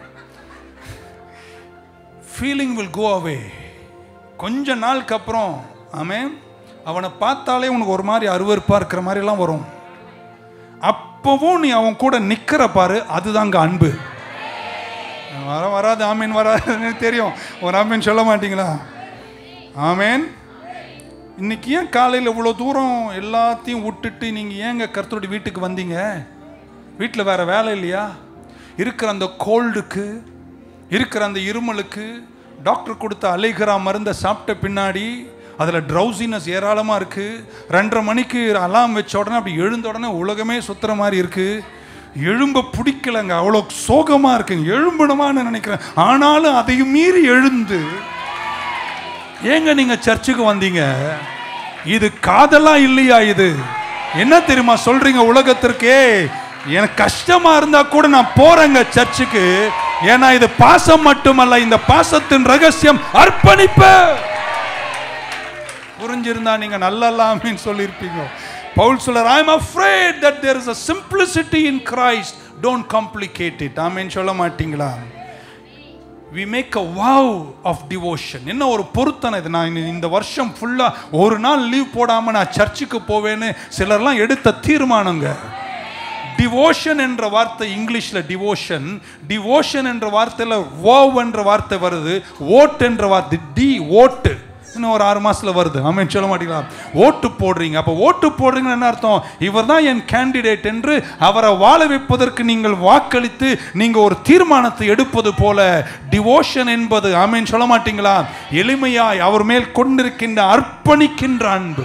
feeling will go away கொஞ்ச நாளுக்கு அப்புறம் ஆமே அவனை பார்த்தாலே உனக்கு ஒரு மாதிரி அருவருப்பாக இருக்கிற மாதிரிலாம் வரும் அப்பவும் நீ அவன் கூட நிற்கிற பாரு அதுதாங்க அன்பு வர வராது ஆமீன் வராதுன்னு தெரியும் ஒரு ஆமீன் சொல்ல மாட்டீங்களா ஆமேன் இன்னைக்கு ஏன் காலையில் இவ்வளோ தூரம் எல்லாத்தையும் விட்டுட்டு நீங்கள் ஏங்க கர்த்தருடைய வீட்டுக்கு வந்தீங்க வீட்டில் வேற வேலை இல்லையா இருக்கிற அந்த கோல்டுக்கு இருக்கிற அந்த இருமலுக்கு டாக்டர் கொடுத்த அலைகிரா மருந்தை சாப்பிட்ட பின்னாடி அதில் ட்ரௌசினஸ் ஏராளமாக இருக்குது ரெண்டரை மணிக்கு அலாம் வச்ச உடனே அப்படி எழுந்த உடனே உலகமே சுத்துற மாதிரி இருக்குது எழும்ப பிடிக்கலங்க அவ்வளோ சோகமாக இருக்குங்க எழும்பணுமான்னு நினைக்கிறேன் ஆனாலும் அதையும் மீறி எழுந்து ஏங்க நீங்க சர்ச்சுக்கு வந்தீங்க இது காதலா இல்லையா இது என்ன தெரியுமா சொல்றீங்க உலகத்திற்கே எனக்கு கஷ்டமா இருந்தா கூட நான் போறேங்க சர்ச்சுக்கு ஏன்னா இது பாசம் மட்டுமல்ல இந்த பாசத்தின் ரகசியம் அர்ப்பணிப்பு புரிஞ்சிருந்தா நீங்க நல்லலாமேன்னு சொல்லியிருப்பீங்க பவுல் சொல்றார் ஐ அம் afraid that there is a simplicity in Christ don't complicate it ஆமென் சொல்ல மாட்டீங்களா we make a vow of devotion என்ன ஒரு பொருத்தனை இது நான் இந்த- இந்த வருஷம் ஃபுல்லாக ஒரு நாள் லீவ் போடாமல் நான் சர்ச்சுக்கு போவேன்னு சிலர்லாம் எடுத்த தீர்மானங்க டிவோஷன் என்ற வார்த்தை இங்கிலீஷில் டிவோஷன் டிவோஷன் என்ற வார்த்தையில் வாவ் என்ற வார்த்தை வருது ஓட் என்ற வார்த்தை டி ஓட்டு இன்னும் ஒரு ஆறு மாசத்துல வருது ஆமென் சொல்ல மாட்டீங்களா ஓட்டு போடுறீங்க அப்போ ஓட்டு போடுறீங்கன்னு என்ன அர்த்தம் இவர் தான் என் கேண்டிடேட் என்று அவரை வாழ வைப்பதற்கு நீங்கள் வாக்களித்து நீங்க ஒரு தீர்மானத்தை எடுப்பது போல டிவோஷன் என்பது ஆமென் சொல்ல மாட்டீங்களா எளிமையாய் அவர் மேல் கொண்டிருக்கின்ற அர்ப்பணிக்கின்ற அன்பு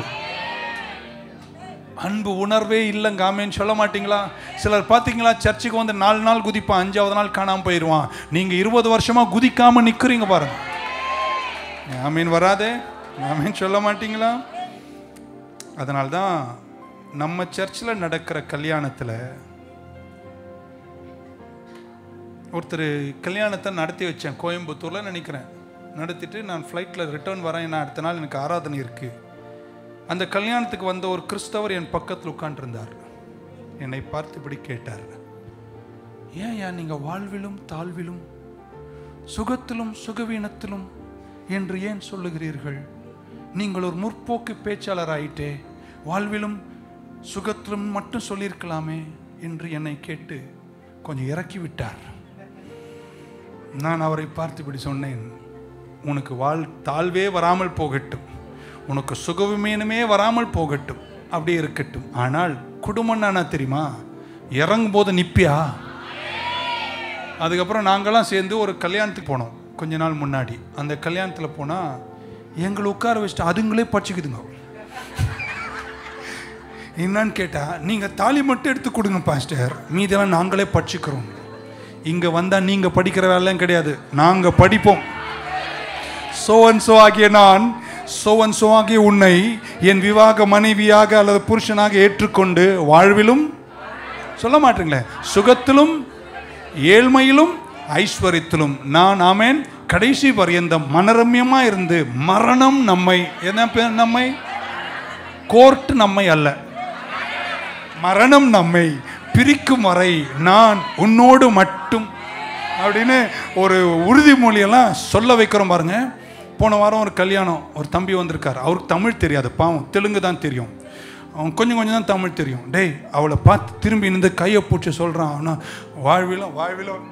அன்பு உணர்வே இல்லைங்க ஆமேன்னு சொல்ல மாட்டீங்களா சிலர் பார்த்தீங்களா சர்ச்சுக்கு வந்து நாலு நாள் குதிப்பான் அஞ்சாவது நாள் காணாமல் போயிடுவான் நீங்கள் இருபது வருஷமாக குதிக்காம நிற்கிறீங்க பாருங்க ஆமீன் வராதே ஆமீன் சொல்ல மாட்டீங்களா அதனால தான் நம்ம சர்ச்சில் நடக்கிற கல்யாணத்தில் ஒருத்தர் கல்யாணத்தை நடத்தி வச்சேன் கோயம்புத்தூரில் நினைக்கிறேன் நடத்திட்டு நான் ஃப்ளைட்டில் ரிட்டர்ன் வரேன் ஏன்னா அடுத்த நாள் எனக்கு ஆராதனை இருக்குது அந்த கல்யாணத்துக்கு வந்த ஒரு கிறிஸ்தவர் என் பக்கத்தில் உட்கார்ந்திருந்தார் என்னை பார்த்து இப்படி கேட்டார் ஏன் ஏன் நீங்கள் வாழ்விலும் தாழ்விலும் சுகத்திலும் சுகவீனத்திலும் என்று ஏன் சொல்லுகிறீர்கள் நீங்கள் ஒரு முற்போக்கு பேச்சாளர் ஆயிட்டே வாழ்விலும் சுகத்திலும் மட்டும் சொல்லியிருக்கலாமே என்று என்னை கேட்டு கொஞ்சம் இறக்கி விட்டார் நான் அவரை பார்த்து இப்படி சொன்னேன் உனக்கு வாழ் தாழ்வே வராமல் போகட்டும் உனக்கு சுகவிமேனுமே வராமல் போகட்டும் அப்படியே இருக்கட்டும் ஆனால் குடும்பம் நானா தெரியுமா இறங்கும் போது நிப்பியா அதுக்கப்புறம் நாங்களாம் சேர்ந்து ஒரு கல்யாணத்துக்கு போனோம் கொஞ்ச நாள் முன்னாடி அந்த கல்யாணத்தில் போனால் எங்களை உட்கார வச்சுட்டு அதுங்களே பச்சிக்குதுங்க என்னன்னு கேட்டா நீங்க தாலி மட்டும் எடுத்து கொடுங்க பாஸ்டர் மீதெல்லாம் நாங்களே படிச்சுக்கிறோம் இங்க வந்தா நீங்க படிக்கிற வேலையும் கிடையாது நாங்க படிப்போம் சோ அண்ட் சோ ஆகிய நான் சோ அண்ட் சோ ஆகிய உன்னை என் விவாக மனைவியாக அல்லது புருஷனாக ஏற்றுக்கொண்டு வாழ்விலும் சொல்ல மாட்டீங்களே சுகத்திலும் ஏழ்மையிலும் ஐஸ்வர்யத்திலும் நான் ஆமேன் கடைசி பரியந்தம் மனரம்யமா இருந்து மரணம் நம்மை என்ன பேர் நம்மை கோர்ட் நம்மை அல்ல மரணம் நம்மை பிரிக்கும் வரை நான் உன்னோடு மட்டும் அப்படின்னு ஒரு உறுதிமொழியெல்லாம் சொல்ல வைக்கிறோம் பாருங்க போன வாரம் ஒரு கல்யாணம் ஒரு தம்பி வந்திருக்கார் அவருக்கு தமிழ் தெரியாது பாவம் தெலுங்கு தான் தெரியும் அவன் கொஞ்சம் கொஞ்சம் தான் தமிழ் தெரியும் டேய் அவளை பார்த்து திரும்பி நின்று கையை பூச்சி சொல்கிறான் ஆனால் வாழ்விலும் வாழ்விலும்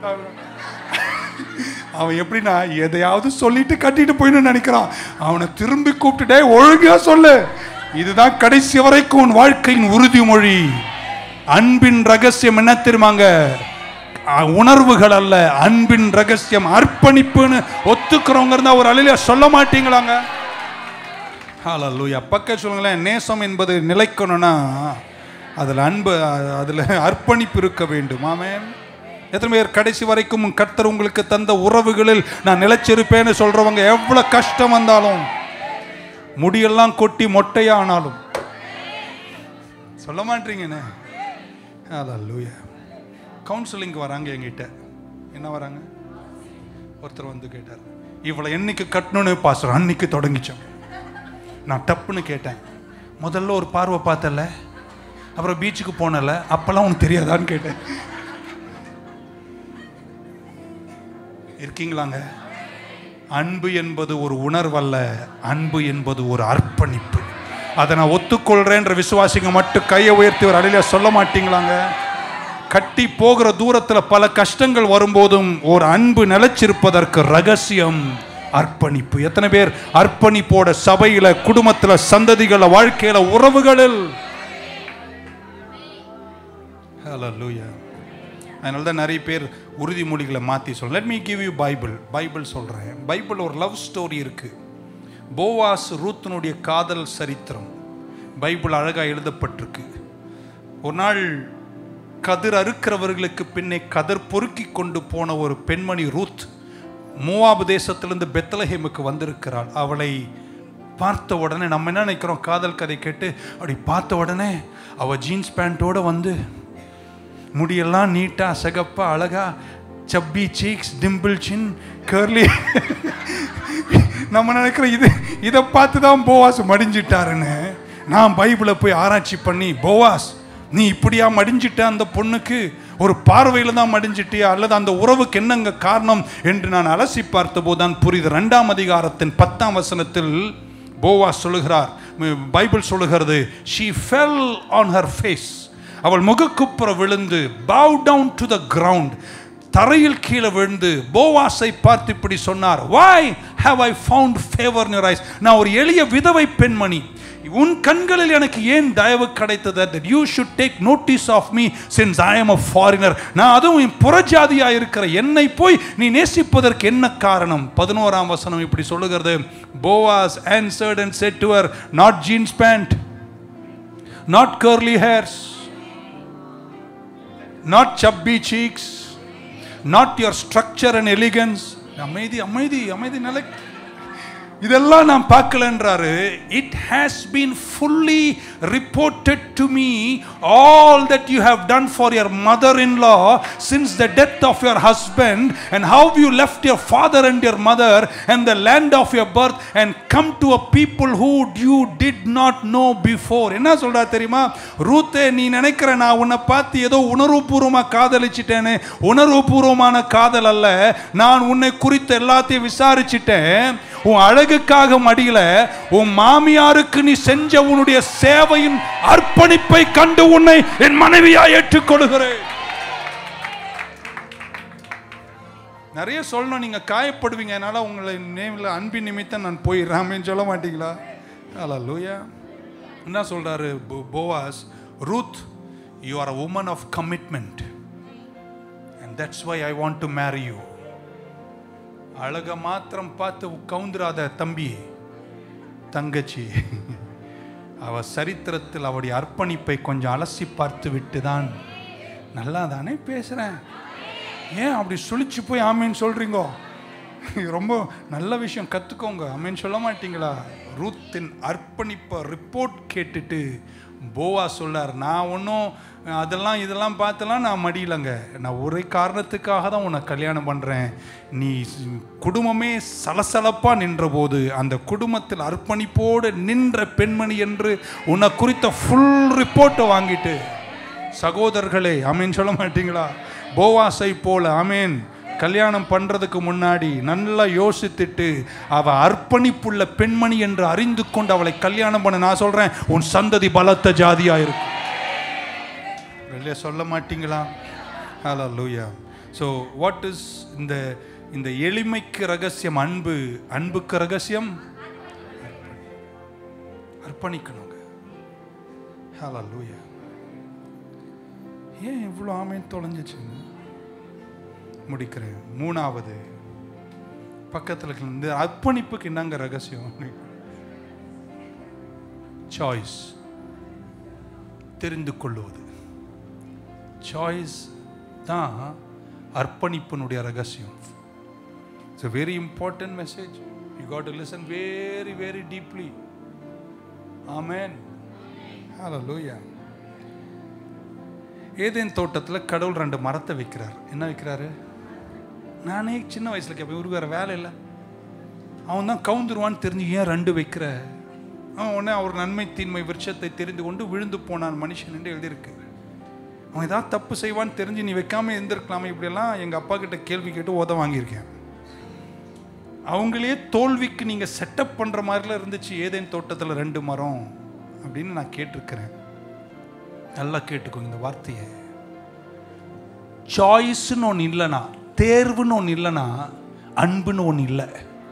அவன் எப்படின்னா எதையாவது சொல்லிட்டு கட்டிட்டு போயின்னு நினைக்கிறான் அவனை திரும்பி கூப்பிட்டு டேய் ஒழுங்கா சொல்லு இதுதான் கடைசி வரைக்கும் உன் வாழ்க்கையின் உறுதிமொழி அன்பின் ரகசியம் என்ன தெரியுமாங்க அஹ், உணர்வுகள் அல்ல அன்பின் ரகசியம் அர்ப்பணிப்புன்னு ஒத்துக்கிறவங்க இருந்தா ஒரு அழில சொல்ல மாட்டீங்களாங்க ஹalleluya பக்க சொல்லுங்களேன் நேசம் என்பது நிலைக்கணும்னா அதில் அன்பு அதில் அர்ப்பணிப்பு இருக்க வேண்டும் ஆமென் எத்தனை பேர் கடைசி வரைக்கும் கர்த்தர் உங்களுக்கு தந்த உறவுகளில் நான் நிலைச்சிருப்பேன்னு சொல்றவங்க எவ்வளவு கஷ்டம் வந்தாலும் முடியெல்லாம் கொட்டி மொட்டையா ஆனாலும் சொல்ல மாட்டீங்கண்ணே ஹalleluya கவுன்சிலிங் வராங்க என்கிட்ட என்ன வராங்க ஒருத்தர் வந்து கேட்டார் இவளை என்னைக்கு கட்டணும்னு பாசுறோம் அன்னைக்கு தொடங்கிச்சோம் நான் டப்புன்னு கேட்டேன் முதல்ல ஒரு பார்வை பார்த்தல அப்புறம் பீச்சுக்கு போனல அப்பெல்லாம் உனக்கு தெரியாதான்னு கேட்டேன் இருக்கீங்களாங்க அன்பு என்பது ஒரு உணர்வல்ல அன்பு என்பது ஒரு அர்ப்பணிப்பு அதை நான் ஒத்துக்கொள்றேன்ற விசுவாசிங்க மட்டும் கையை உயர்த்தி ஒரு அடையில சொல்ல மாட்டீங்களாங்க கட்டி போகிற தூரத்துல பல கஷ்டங்கள் வரும்போதும் ஒரு அன்பு நிலைச்சிருப்பதற்கு ரகசியம் அர்ப்பணிப்பு எத்தனை பேர் அர்ப்பணிப்போட சபையில குடும்பத்துல சந்ததிகள வாழ்க்கையில உறவுகளில் Hallelujah. அதனால தான் நிறைய பேர் உறுதிமொழிகளை மாற்றி சொல்ல let me give you Bible Bible சொல்கிறேன் பைபிள் ஒரு லவ் ஸ்டோரி இருக்குது போவாஸ் ரூத்தனுடைய காதல் சரித்திரம் பைபிள் அழகாக எழுதப்பட்டிருக்கு ஒரு நாள் கதிர் அறுக்கிறவர்களுக்கு பின்னே கதிர் பொறுக்கி கொண்டு போன ஒரு பெண்மணி ரூத் மூவாபு தேசத்திலிருந்து பெத்தலஹேமுக்கு வந்திருக்கிறாள் அவளை பார்த்த உடனே நம்ம என்ன நினைக்கிறோம் காதல் கதை கேட்டு அப்படி பார்த்த உடனே அவ ஜீன்ஸ் பேண்ட்டோட வந்து முடியெல்லாம் நீட்டா சிகப்பா அழகா சப்பி சீக்ஸ் டிம்பிள் சின் கர்லி நம்ம நினைக்கிறோம் இது இதை பார்த்து தான் போவாஸ் மடிஞ்சிட்டாருன்னு நான் பைபிளை போய் ஆராய்ச்சி பண்ணி போவாஸ் நீ இப்படியா மடிஞ்சிட்ட அந்த பொண்ணுக்கு ஒரு பார்வையில் தான் மடிஞ்சிட்டியா அல்லது அந்த உறவுக்கு என்னங்க காரணம் என்று நான் அலசி பார்த்தபோது தான் புரியுது ரெண்டாம் அதிகாரத்தின் பத்தாம் வசனத்தில் போவாஸ் சொல்லுகிறார் பைபிள் சொல்லுகிறது she fell on her face அவள் முகக்குப்புற விழுந்து bow down to the ground தரையில் கீழே விழுந்து போவாஸை பார்த்து இப்படி சொன்னார் why have I found favor in your eyes நான் ஒரு எளிய விதவை பெண்மணி உன் கண்களில் எனக்கு ஏன் தயவு கிடைத்தது that you should take notice of me since I am a foreigner நான் அதுவும் புறஜாதியா இருக்கிற என்னை போய் நீ நேசிப்பதற்கு என்ன காரணம் பதினோராம் வசனம் இப்படி சொல்லுகிறது Boaz answered and said to her not jeans pant not curly hairs not chubby cheeks not your structure and elegance அமைதி அமைதி அமைதி நிலை இதெல்லாம் நான் பார்க்கலன்றாரு it has been fully reported to me all that you have done for your mother in law since the death of your husband and how you left your father and your mother and the land of your birth and come to a people who you did not know before என்ன சொல்றா தெரியுமா ரூத்தே நீ நினைக்கிற நான் உன்னை பார்த்து ஏதோ உணர்வுபூர்வமாக காதலிச்சிட்டேன்னு உணர்வுபூர்வமான காதல் அல்ல நான் உன்னை குறித்து எல்லாத்தையும் விசாரிச்சிட்டேன் உன் அழகுக்காக மடியில உன் மாமியாருக்கு நீ செஞ்ச உன்னுடைய சேவையின் அர்ப்பணிப்பை கண்டு உன்னை என் மனைவியா ஏற்றுக்கொள்கிறேன் நிறைய சொல்லணும் நீங்க காயப்படுவீங்க அதனால உங்களை நேமில் அன்பின் நிமித்தம் நான் போயிடுறாமேன்னு சொல்ல மாட்டீங்களா அல்லூயா என்ன சொல்றாரு போ- Boaz Ruth you are a woman of commitment and that's why I want to marry you அழக மாத்திரம் பார்த்து கவுந்துராத தம்பி தங்கச்சி அவ சரித்திரத்தில் அவருடைய அர்ப்பணிப்பை கொஞ்சம் அலசி பார்த்து விட்டு தான் நல்லா தானே பேசுகிறேன் ஏன் அப்படி சுழிச்சு போய் ஆமேன்னு சொல்கிறீங்கோ ரொம்ப நல்ல விஷயம் கற்றுக்கோங்க ஆமேன்னு சொல்ல மாட்டீங்களா ரூத்தின் அர்ப்பணிப்பை ரிப்போர்ட் கேட்டுட்டு போவா சொல்லார் நான் ஒன்றும் அதெல்லாம் இதெல்லாம் பார்த்துலாம் நான் மடியலைங்க நான் ஒரே காரணத்துக்காக தான் உன்னை கல்யாணம் பண்ணுறேன் நீ ஸ்- குடும்பமே சலசலப்பாக நின்றபோது அந்த குடும்பத்தில் அர்ப்பணிப்போடு நின்ற பெண்மணி என்று உன்னை குறித்த ஃபுல் ரிப்போர்ட்டை வாங்கிட்டு சகோதரர்களே ஆமேன் சொல்ல மாட்டீங்களா போவாசை போல ஆமேன் கல்யாணம் பண்றதுக்கு முன்னாடி நல்லா யோசித்துட்டு அவ அர்ப்பணிப்புள்ள பெண்மணி என்று அறிந்து கொண்டு அவளை கல்யாணம் பண்ண நான் சொல்றேன் உன் சந்ததி பலத்த ஜாதியா இருக்கும் வெளியே சொல்ல மாட்டீங்களா ஹலோ லூயா ஸோ வாட் இஸ் இந்த இந்த எளிமைக்கு ரகசியம் அன்பு அன்புக்கு ரகசியம் அர்ப்பணிக்கணுங்க ஹலோ லூயா ஏன் இவ்வளோ ஆமேன் தொலைஞ்சிச்சுங்க முடிக்கிறேன் மூணாவது பக்கத்தில் இருக்கிற இந்த அர்ப்பணிப்புக்கு என்னங்க ரகசியம் சாய்ஸ் தெரிந்து கொள்வது சாய்ஸ் தான் அர்ப்பணிப்பினுடைய ரகசியம் it's a very important message you got to listen very very deeply ஆமென் ஹalleluya ஏதேன் தோட்டத்தில் கடவுள் ரெண்டு மரத்தை வைக்கிறார் என்ன வைக்கிறாரு நானே சின்ன வயசில் கேட்பேன் இவருக்கு வேறு வேலை இல்லை அவன் தான் கவுந்துருவான்னு தெரிஞ்சு ஏன் ரெண்டு வைக்கிற அவன் உடனே அவர் நன்மை தீன்மை விருட்சத்தை தெரிந்து கொண்டு விழுந்து போனான் மனுஷன் என்று எழுதியிருக்கு அவன் ஏதாவது தப்பு செய்வான்னு தெரிஞ்சு நீ வைக்காம இருந்திருக்கலாமே இப்படியெல்லாம் எங்கள் அப்பா கிட்ட கேள்வி கேட்டு உத வாங்கியிருக்கேன் அவங்களே தோல்விக்கு நீங்கள் செட்டப் பண்ணுற மாதிரிலாம் இருந்துச்சு ஏதேன் தோட்டத்தில் ரெண்டு மரம் அப்படின்னு நான் கேட்டிருக்கிறேன் நல்லா கேட்டுக்கோங்க இந்த வார்த்தையை சாய்ஸ்னு ஒன்று இல்லைனா தேர்வுன்னு ஒன்று இல்லைனா அன்புன்னு ஒன்று இல்லை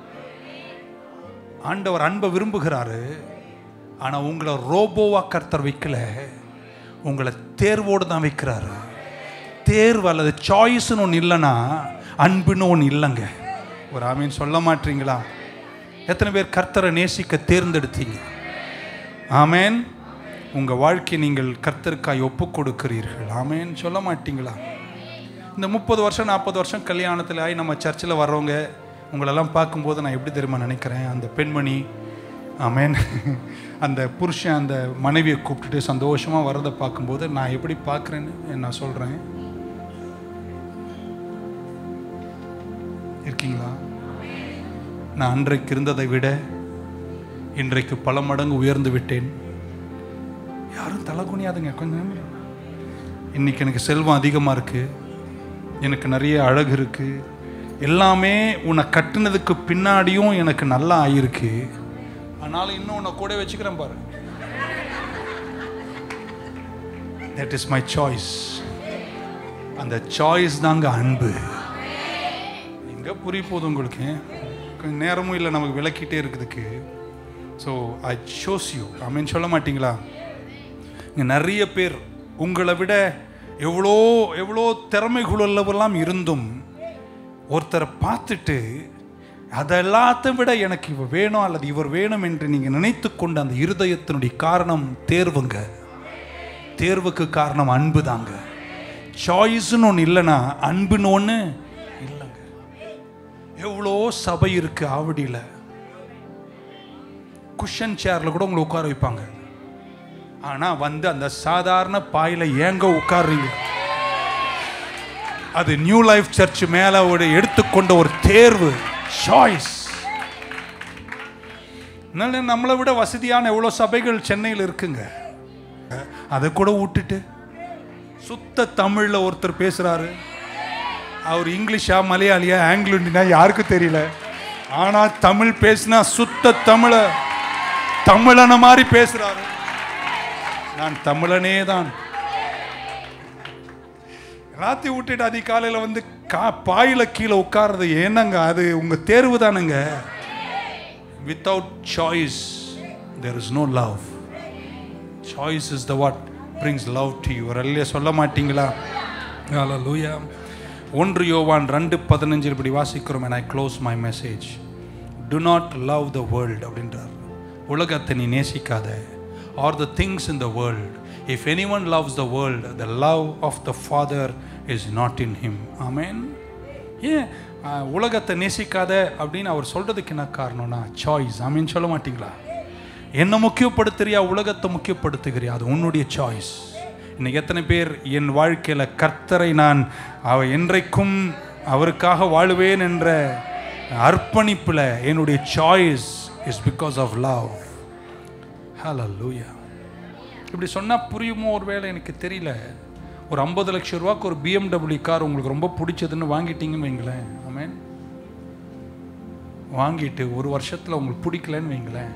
ஆண்டவர் அன்பை விரும்புகிறாரு ஆனால் உங்களை ரோபோவா கர்த்தர் வைக்கல உங்களை தேர்வோடு தான் வைக்கிறாரு தேர்வு அல்லது சாய்ஸ்னு ஒன்று இல்லைனா அன்புன்னு ஒன்று இல்லைங்க ஒரு ஆமீன் சொல்ல மாட்டீங்களா எத்தனை பேர் கர்த்தரை நேசிக்க தேர்ந்தெடுத்தீங்க ஆமேன் உங்கள் வாழ்க்கையை நீங்கள் கர்த்தருக்காய் ஒப்பு கொடுக்கிறீர்கள் ஆமேன் சொல்ல மாட்டீங்களா இந்த முப்பது வருஷம் நாற்பது வருஷம் கல்யாணத்தில் ஆகி நம்ம சர்ச்சில் வர்றவங்க உங்களெல்லாம் பார்க்கும்போது நான் எப்படி தெரியுமா நினைக்கிறேன் அந்த பெண்மணி ஆமேன் அந்த புருஷன் அந்த மனைவியை கூப்பிட்டுட்டு சந்தோஷமாக வர்றதை பார்க்கும்போது நான் எப்படி பார்க்குறேன்னு நான் சொல்கிறேன் இருக்கீங்களா நான் அன்றைக்கு இருந்ததை விட இன்றைக்கு பல மடங்கு உயர்ந்து விட்டேன் யாரும் தலை குனியாதுங்க கொஞ்சம் இன்னைக்கு எனக்கு செல்வம் அதிகமாக இருக்கு எனக்கு நிறைய அழகு இருக்கு எல்லாமே உன்னை கட்டுனதுக்கு பின்னாடியும் எனக்கு நல்லா ஆயிருக்கு ஆனாலும் இன்னும் உன்னை கூட வச்சுக்கிறேன் பாரு தட் இஸ் மை சாய்ஸ் அந்த சாய்ஸ் தாங்க அன்பு எங்கே புரிய போகுது உங்களுக்கு கொஞ்சம் நேரமும் இல்லை நமக்கு விளக்கிட்டே இருக்குதுக்கு ஸோ ஐ ஷோஸ் யூ அமீன் சொல்ல மாட்டீங்களா இங்கே நிறைய பேர் உங்களை விட எவ்வளோ எவ்வளோ திறமைகள் உள்ளவரெல்லாம் இருந்தும் ஒருத்தரை பார்த்துட்டு அதெல்லாத்தையும் விட எனக்கு இவர் வேணும் அல்லது இவர் வேணும் என்று நீங்கள் நினைத்து கொண்ட அந்த இருதயத்தினுடைய காரணம் தேர்வுங்க தேர்வுக்கு காரணம் அன்பு தாங்க சாய்ஸ்னு ஒன்று இல்லைன்னா அன்புன்னு ஒன்று இல்லைங்க எவ்வளோ சபை இருக்கு ஆவடியில் குஷன் சேர்ல கூட உங்களை உட்கார வைப்பாங்க ஆனா வந்து அந்த சாதாரண பாயில ஏங்க உட்கார்றீங்க அது நியூ லைஃப் சர்ச் மேல ஒரு எடுத்துக்கொண்ட ஒரு தேர்வு சாய்ஸ் நம்மளை விட வசதியான எவ்வளோ சபைகள் சென்னையில் இருக்குங்க அதை கூட விட்டுட்டு சுத்த தமிழில் ஒருத்தர் பேசுறாரு அவர் இங்கிலீஷா மலையாளியா ஆங்கிலோ இந்தியனா யாருக்கும் தெரியல ஆனா தமிழ் பேசினா சுத்த தமிழ தமிழன மாதிரி பேசுறாரு நான் தமிழனே தான் எல்லாத்தையும் விட்டுட்டு அதிகாலையில் வந்து கா பாயில கீழே உட்கார்றது என்னங்க அது உங்க தேர்வு தானுங்க without choice there is no love choice is the what brings love to you அல்லையா சொல்ல மாட்டீங்களா ஹalleluya ஒன்று யோவான் ரெண்டு பதினஞ்சில் இப்படி வாசிக்கிறோம் and I close my message to not love the world அப்படின்றார் உலகத்தை நீ நேசிக்காத or the things in the world. If anyone loves the world, the love of the Father is not in him. Amen. ஏன் அஹ், உலகத்தை நேசிக்காத அப்படின்னு அவர் சொல்றதுக்கு என்ன காரணம்னா choice ஆமீன் சொல்ல மாட்டீங்களா என்ன முக்கியப்படுத்துறியா உலகத்தை முக்கியப்படுத்துகிறியா அது உன்னுடைய சாய்ஸ் இன்னைக்கு எத்தனை பேர் என் வாழ்க்கையில கர்த்தரை நான் அவ என்றைக்கும் அவருக்காக வாழுவேன் என்ற அர்ப்பணிப்புல என்னுடைய choice is because of love ஹalleluya இப்படி சொன்னால் புரியுமோ ஒருவேளை எனக்கு தெரியல ஒரு ஐம்பது லட்சம் ரூபாய்க்கு ஒரு பிஎம்டபிள்யூ கார் உங்களுக்கு ரொம்ப பிடிச்சதுன்னு வாங்கிட்டீங்கன்னு வைங்களேன் ஆமென் வாங்கிட்டு ஒரு வருஷத்தில் உங்களுக்கு பிடிக்கலன்னு வைங்களேன்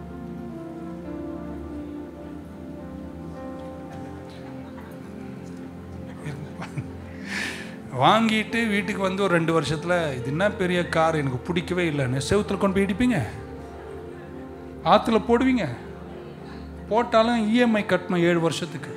வாங்கிட்டு வீட்டுக்கு வந்து ஒரு ரெண்டு வருஷத்தில் இது என்ன பெரிய கார் எனக்கு பிடிக்கவே இல்லைன்னு செவுத்துல கொண்டு போய் இடிப்பீங்க ஆற்றுல போடுவீங்க போட்டாலும் இஎம்ஐ கட்டணும் ஏழு வருஷத்துக்கு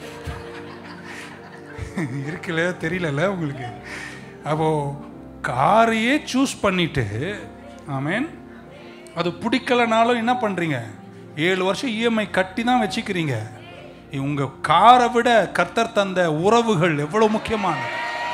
இருக்குல்ல தெரியலல்ல உங்களுக்கு அப்போ காரையே சூஸ் பண்ணிட்டு ஆமேன் அது பிடிக்கலனாலும் என்ன பண்ணுறீங்க ஏழு வருஷம் இஎம்ஐ கட்டி தான் வச்சுக்கிறீங்க உங்க காரை விட கர்த்தர் தந்த உறவுகள் எவ்வளவு முக்கியமானது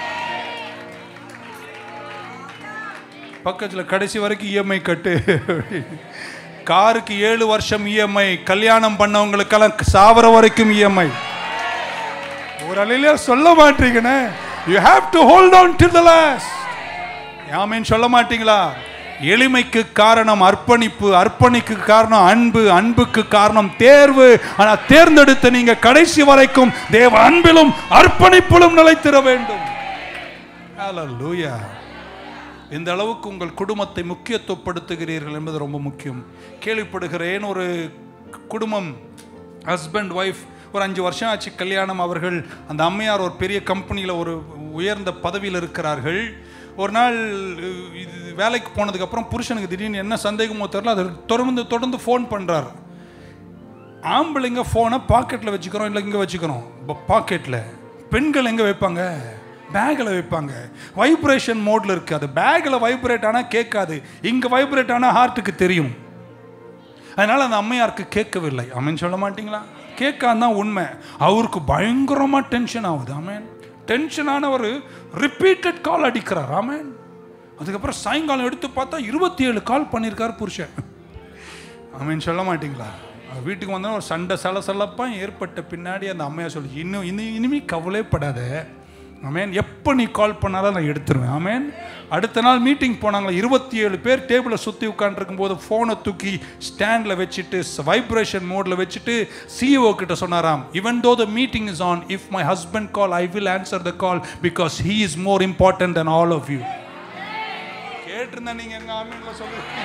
பக்கத்தில் கடைசி வரைக்கும் இஎம்ஐ கட்டு காருக்கு ஏழு வருஷம் இஎம்ஐ கல்யாணம் பண்ணவங்களுக்கெல்லாம் சாவர வரைக்கும் இஎம்ஐ ஒரு அலையில சொல்ல மாட்டீங்கண்ணே you have to hold on to the last யாமேன்னு சொல்ல மாட்டீங்களா எளிமைக்கு காரணம் அர்ப்பணிப்பு அர்ப்பணிக்கு காரணம் அன்பு அன்புக்கு காரணம் தேர்வு ஆனா தேர்ந்தெடுத்த நீங்க கடைசி வரைக்கும் தேவ அன்பிலும் அர்ப்பணிப்பிலும் நிலைத்திர வேண்டும் Hallelujah. இந்த அளவுக்கு உங்கள் குடும்பத்தை முக்கியத்துவப்படுத்துகிறீர்கள் என்பது ரொம்ப முக்கியம் கேள்விப்படுகிறேன் ஒரு குடும்பம் ஹஸ்பண்ட் ஒய்ஃப் ஒரு அஞ்சு வருஷம் ஆச்சு கல்யாணம் அவர்கள் அந்த அம்மையார் ஒரு பெரிய கம்பெனியில் ஒரு உயர்ந்த பதவியில் இருக்கிறார்கள் ஒரு நாள் அஹ், இது வேலைக்கு போனதுக்கப்புறம் புருஷனுக்கு திடீர்னு என்ன சந்தேகமோ தெரியல அது தொடர்ந்து தொடர்ந்து ஃபோன் பண்ணுறாரு ஆம்பளைங்க ஃபோனை பாக்கெட்டில் வச்சுக்கிறோம் இல்லை இங்கே வச்சுக்கிறோம் பாக்கெட்டில் பெண்கள் எங்கே வைப்பாங்க பேக்கில் வைப்பாங்க வைப்ரேஷன் மோடில் இருக்குது அது பேக்கில் வைப்ரேட் ஆனால் கேட்காது இங்கே வைப்ரேட் ஆனால் ஹார்ட்டுக்கு தெரியும் அதனால் அந்த அம்மையாருக்கு கேட்கவில்லை அமேன் சொல்ல மாட்டீங்களா கேட்காதான் தான் உண்மை அவருக்கு பயங்கரமாக டென்ஷன் ஆகுது ஆமேன் டென்ஷன் ஆனவர் ரிப்பீட்டட் கால் அடிக்கிறார் ஆமேன் அதுக்கப்புறம் சாயங்காலம் எடுத்து பார்த்தா இருபத்தி ஏழு கால் பண்ணியிருக்காரு புருஷன் ஆமேன் சொல்ல மாட்டீங்களா அவர் வீட்டுக்கு வந்தோம் ஒரு சண்டை சலசலப்பாக ஏற்பட்ட பின்னாடி அந்த அம்மையா சொல்லி இன்னும் இனி இனிமே கவலைப்படாத ஆமேன் எப்போ நீ கால் பண்ணாலும் நான் எடுத்துருவேன் ஆமேன் அடுத்த நாள் மீட்டிங் போனாங்களா இருபத்தி ஏழு பேர் டேபிளை சுற்றி உட்காந்துருக்கும் போது ஃபோனை தூக்கி ஸ்டாண்டில் வச்சுட்டு வைப்ரேஷன் மோடில் வச்சுட்டு சிஇஓ கிட்ட சொன்னாராம் even though the meeting is on if my husband call I will answer the call because he is more important than all of you கேட்டிருந்தா நீங்கள் எங்கள் ஆமீன்ல சொல்லுவீங்க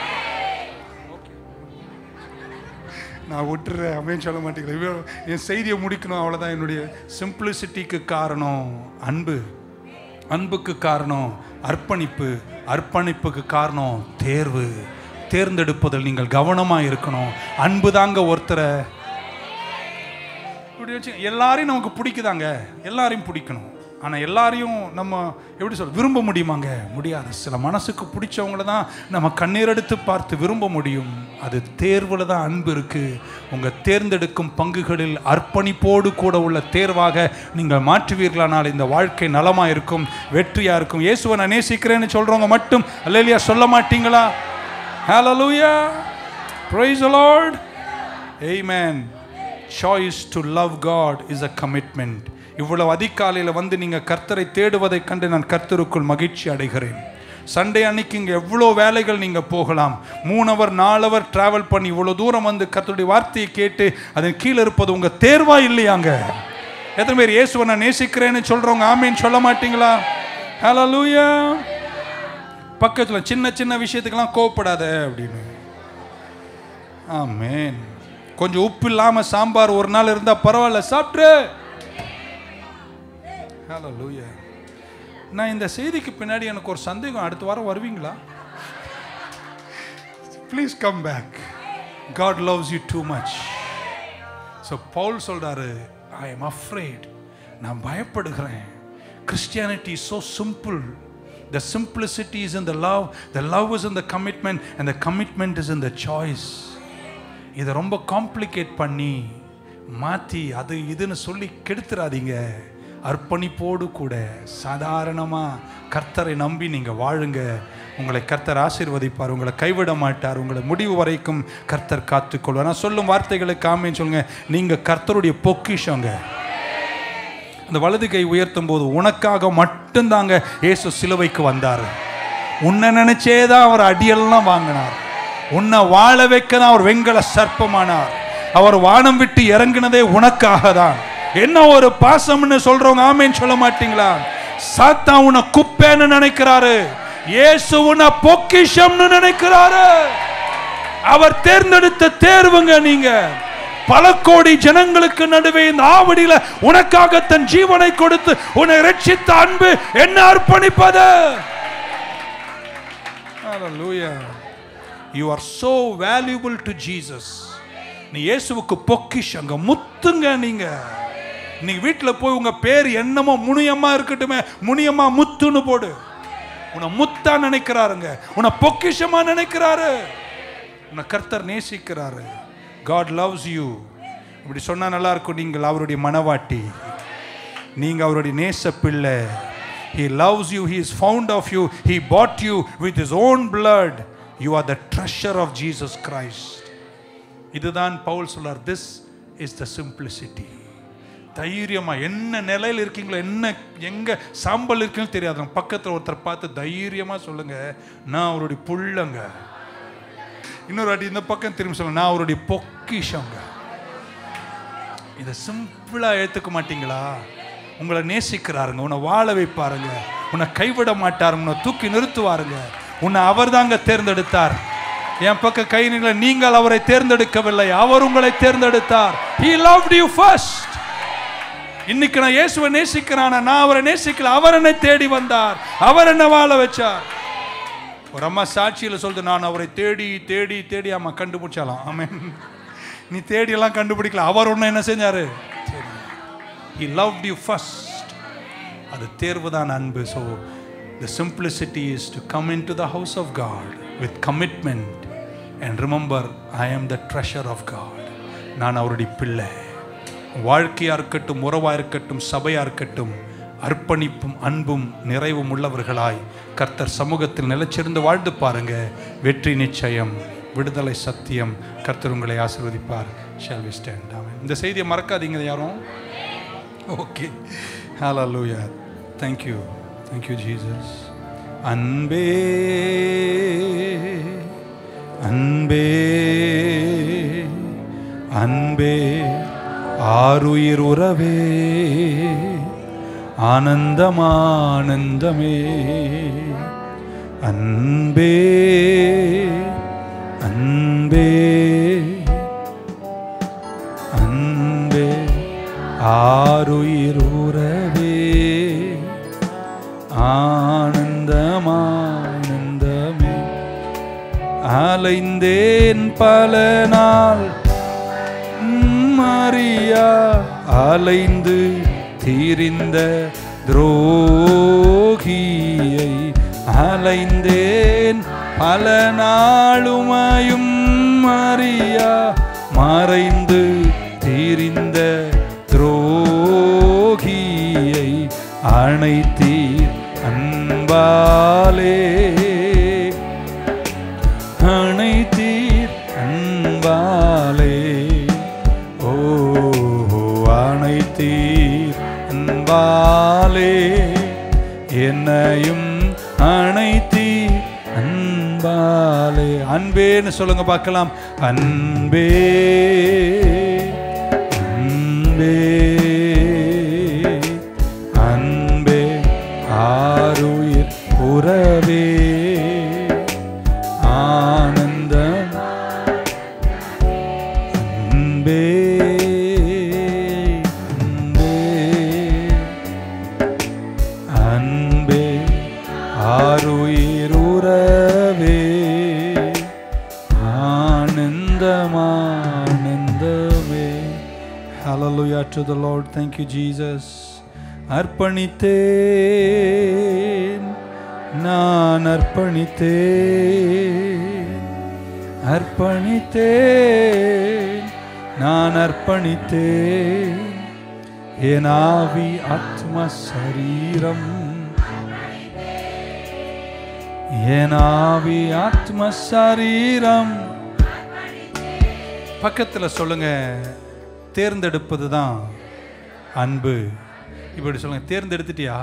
நான் விட்டுறேன் அப்படின்னு சொல்ல மாட்டேங்கிறேன் இவ்வளோ என் செய்தியை முடிக்கணும் அவ்வளோதான் என்னுடைய சிம்பிளிசிட்டிக்கு காரணம் அன்பு அன்புக்கு காரணம் அர்ப்பணிப்பு அர்ப்பணிப்புக்கு காரணம் தேர்வு தேர்ந்தெடுப்பதில் நீங்கள் கவனமாக இருக்கணும் அன்பு தாங்க ஒருத்தரை இப்படி வச்சு எல்லாரையும் நமக்கு பிடிக்குதாங்க எல்லாரையும் பிடிக்கணும் ஆனால் எல்லாரையும் நம்ம எப்படி சொல்ற விரும்ப முடியுமாங்க முடியாது சில மனசுக்கு பிடிச்சவங்கள தான் நம்ம கண்ணீர் எடுத்து பார்த்து விரும்ப முடியும் அது தேர்வில் தான் அன்பு இருக்கு உங்கள் தேர்ந்தெடுக்கும் பங்குகளில் அர்ப்பணிப்போடு கூட உள்ள தேர்வாக நீங்கள் மாற்றுவீர்களானால் இந்த வாழ்க்கை நலமாக இருக்கும் வெற்றியாக இருக்கும் இயேசுவை நான் நேசிக்கிறேன்னு சொல்கிறவங்க மட்டும் அல்லையா சொல்ல மாட்டீங்களா ஹalleluya praise the lord amen choice to love god is a commitment இவ்வளவு அதிகாலையில் வந்து நீங்கள் கர்த்தரை தேடுவதைக் கண்டு நான் கர்த்தருக்குள் மகிழ்ச்சி அடைகிறேன் சண்டே அன்னைக்கு இங்கே எவ்வளோ வேலைகள் நீங்கள் போகலாம் மூணு அவர் நாலு அவர் ட்ராவல் பண்ணி இவ்வளோ தூரம் வந்து கர்த்தருடைய வார்த்தையை கேட்டு அதன் கீழே இருப்பது உங்கள் தேர்வா இல்லையாங்க எத்தனை பேர் இயேசுவை நான் நேசிக்கிறேன்னு சொல்கிறவங்க ஆமீன்னு சொல்ல மாட்டீங்களா ஹalleluya பக்கத்தில் சின்ன சின்ன விஷயத்துக்கெல்லாம் கோவப்படாத அப்படின்னு ஆமேன் கொஞ்சம் உப்பு இல்லாமல் சாம்பார் ஒரு நாள் இருந்தால் பரவாயில்ல சாப்பிட்ரு ஹalleluya நான் இந்த செய்திக்கு பின்னாடி எனக்கு ஒரு சந்தேகம் அடுத்த வாரம் வருவீங்களா please come back God loves you too much so Paul சொல்றாரு ஐ எம் அஃப்ரேட் நான் பயப்படுகிறேன் Christianity so simple the simplicity is in the love the love is in the commitment and the commitment is in the choice இதை ரொம்ப complicate பண்ணி மாற்றி அது இதுன்னு சொல்லி கெடுத்துறாதீங்க அர்ப்பணிப்போடு கூட சாதாரணமாக கர்த்தரை நம்பி நீங்கள் வாழுங்க உங்களை கர்த்தர் ஆசீர்வதிப்பார் உங்களை கைவிட மாட்டார் உங்களை முடிவு வரைக்கும் கர்த்தர் காத்துக்கொள்வார் நான் சொல்லும் வார்த்தைகளுக்கு ஆமேன்னு சொல்லுங்க நீங்கள் கர்த்தருடைய பொக்கிஷங்க அந்த வலது கை உயர்த்தும் போது உனக்காக மட்டும்தாங்க இயேசு சிலுவைக்கு வந்தார் உன்னை நினைச்சே தான் அவர் அடியெல்லாம் வாங்கினார் உன்னை வாழ வைக்க தான் அவர் வெண்கல சர்ப்பமானார் அவர் வானம் விட்டு இறங்கினதே உனக்காக தான் என்ன ஒரு பாசம்னு சொல்றவங்க ஆமேன்னு சொல்ல மாட்டீங்களா சாத்தா உன்னை குப்பேன்னு நினைக்கிறாரு இயேசு உன்னை பொக்கிஷம்னு நினைக்கிறாரு அவர் தேர்ந்தெடுத்த தேர்வுங்க நீங்க பல கோடி ஜனங்களுக்கு நடுவே இந்த ஆவடியில உனக்காக தன் ஜீவனை கொடுத்து உன்னை ரட்சித்த அன்பு என்ன அர்ப்பணிப்பது Hallelujah. You are so valuable to Jesus. நீ இயேசுவுக்கு பொக்கிஷங்க முத்துங்க நீங்க நீங்க வீட்டில் போய் உங்க பேர் என்னமோ முனியம்மா இருக்கட்டுமே முனியம்மா முத்துன்னு போடு உன்னை முத்தா நினைக்கிறாருங்க உன்னை பொக்கிஷமா நினைக்கிறாரு உன்னை கர்த்தர் நேசிக்கிறாரு காட் லவ்ஸ் யூ இப்படி சொன்னா நல்லா இருக்கும் நீங்கள் அவருடைய மனவாட்டி நீங்க அவருடைய நேச பிள்ளை He loves you. He is found of you. He bought you with His own blood. You are the treasure of Jesus Christ. இதுதான் பவுல் சொல்றார் திஸ் இஸ் த சிம்பிளிசிட்டி தைரியமா என்ன நிலையில் இருக்கீங்களோ என்ன எங்க சாம்பல் இருக்குன்னு தெரியாது பக்கத்தில் ஒருத்தர் பார்த்து தைரியமா சொல்லுங்க நான் அவருடைய புள்ளங்க இன்னொரு வாட்டி இந்த பக்கம் திரும்பி சொல்லுங்க நான் அவருடைய பொக்கிஷங்க இதை சிம்பிளா எடுத்துக்க மாட்டீங்களா உங்களை நேசிக்கிறாருங்க உன்னை வாழ வைப்பாருங்க உன்னை கைவிட மாட்டாருங்க உன்னை தூக்கி நிறுத்துவாருங்க உன்னை அவர் தாங்க தேர்ந்தெடுத்தார் என் பக்க கை நீங்கள நீங்கள் அவரை தேர்ந்தெடுக்கவில்லை அவர் உங்களை தேர்ந்தெடுத்தார் he loved you first இன்னைக்கு நான் இயேசுவை நேசிக்கிறான நான் அவரை நேசிக்கல அவர் என்னை தேடி வந்தார் அவர் என்ன வாழ வச்சார் ஒரு அம்மா சாட்சியில சொல்லுது நான் அவரை தேடி தேடி தேடி அம்மா கண்டுபிடிச்சாலாம் ஆமென் நீ தேடி எல்லாம் கண்டுபிடிக்கல அவர் ஒன்று என்ன செஞ்சாரு he loved you first அது தேர்வு தான் அன்பு so the simplicity is to come in to the house of God with commitment and remember I am the treasure of God நான் அவருடைய பிள்ளை வாழ்க்கையாக இருக்கட்டும் உறவாக இருக்கட்டும் சபையாக இருக்கட்டும் அர்ப்பணிப்பும் அன்பும் நிறைவும் உள்ளவர்களாய் கர்த்தர் சமூகத்தில் நிலைச்சிருந்து வாழ்ந்து பாருங்க வெற்றி நிச்சயம் விடுதலை சத்தியம் கர்த்தர் உங்களை ஆசீர்வதிப்பார் ஷால் வி ஸ்டாண்ட் இந்த செய்தியை மறக்காதீங்க யாரும் ஓகே ஹalleluya thank you thank you jesus அன்பே அன்பே அன்பே ஆருயிர் உறவே ஆனந்தமானந்தமே அன்பே அன்பே அன்பே ஆருயிர் உறவே ஆனந்தமானந்தமே அலைந்தேன் பல நாள் மரியா அலைந்து தீரிந்த துரோகியை அலைந்தேன் பல நாளுமையும் மரியா மறைந்து தீரிந்த துரோகியை அணைத்தீர் அன்பாலே அணைத்தீர் அன்பாலே ஓ அணைத்தீர் அன்பாலே என்னையும் அணைத்தீர் அன்பாலே அன்பேன்னு சொல்லுங்க பார்க்கலாம் அன்பே அன்பே அன்பே ஆருயிர் உறவே ஆனந்தம் அன்பே அன்பே அன்பே ஆருயிர் உறவே ஆனந்தமானந்தமே Hallelujah to the Lord. Thank you, Jesus. அர்ப்பணித்தேன் நான் அர்ப்பணித்தேன் அர்ப்பணித்தேன் நான் அர்ப்பணித்தேன் என் ஆவி ஆத்ம சரீரம் என் ஆவி ஆத்ம சரீரம் பக்கத்துல சொல்லுங்க தேர்ந்தெடுப்பது தான் அன்பு இப்படி சொல்லுங்க தேர்ந்தெடுத்துட்டியா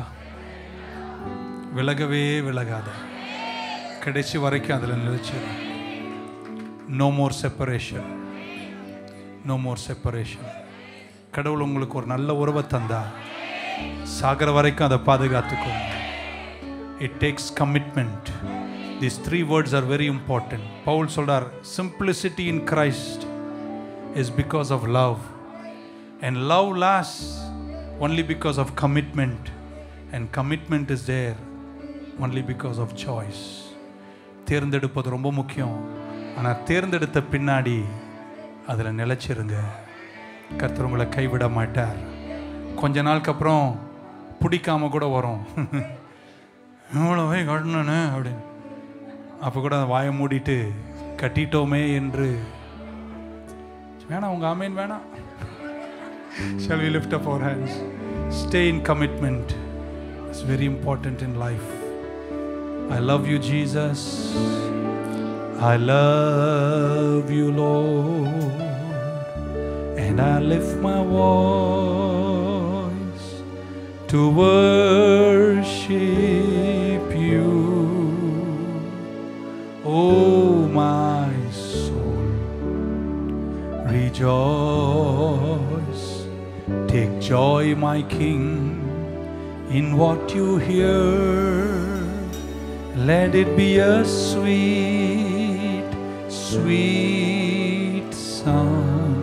விலகவே விலகாத கடைசி வரைக்கும் அதில் நிலைச்சிடும் no more separation no more separation கடவுள் உங்களுக்கு ஒரு நல்ல உறவை தந்தா சாகர வரைக்கும் அதை பாதுகாத்துக்கும் it takes commitment these three words are very important Paul சொல்றார் simplicity in Christ is because of love and love lasts only because of commitment and commitment is there only because of choice தேர்ந்தெடுப்பது ரொம்ப முக்கியம் ஆனால் தேர்ந்தெடுத்த பின்னாடி அதில் நிலைச்சிருங்க கர்த்தர் உங்களை கைவிட மாட்டார் கொஞ்ச நாளுக்கு அப்புறம் பிடிக்காம கூட வரும் இவ்வளோவே கட்டணனே அப்படின்னு அப்போ கூட அந்த வாயை மூடிட்டு கட்டிட்டோமே என்று வேணாம் உங்க ஆமேன் வேணாம் Shall we lift up our hands? Stay in commitment. It's very important in life. I love you, Jesus. I love you, Lord. And I lift my voice to worship you. Oh, my soul, rejoice. Take joy, my King, in what you hear. Let it be a sweet, sweet sound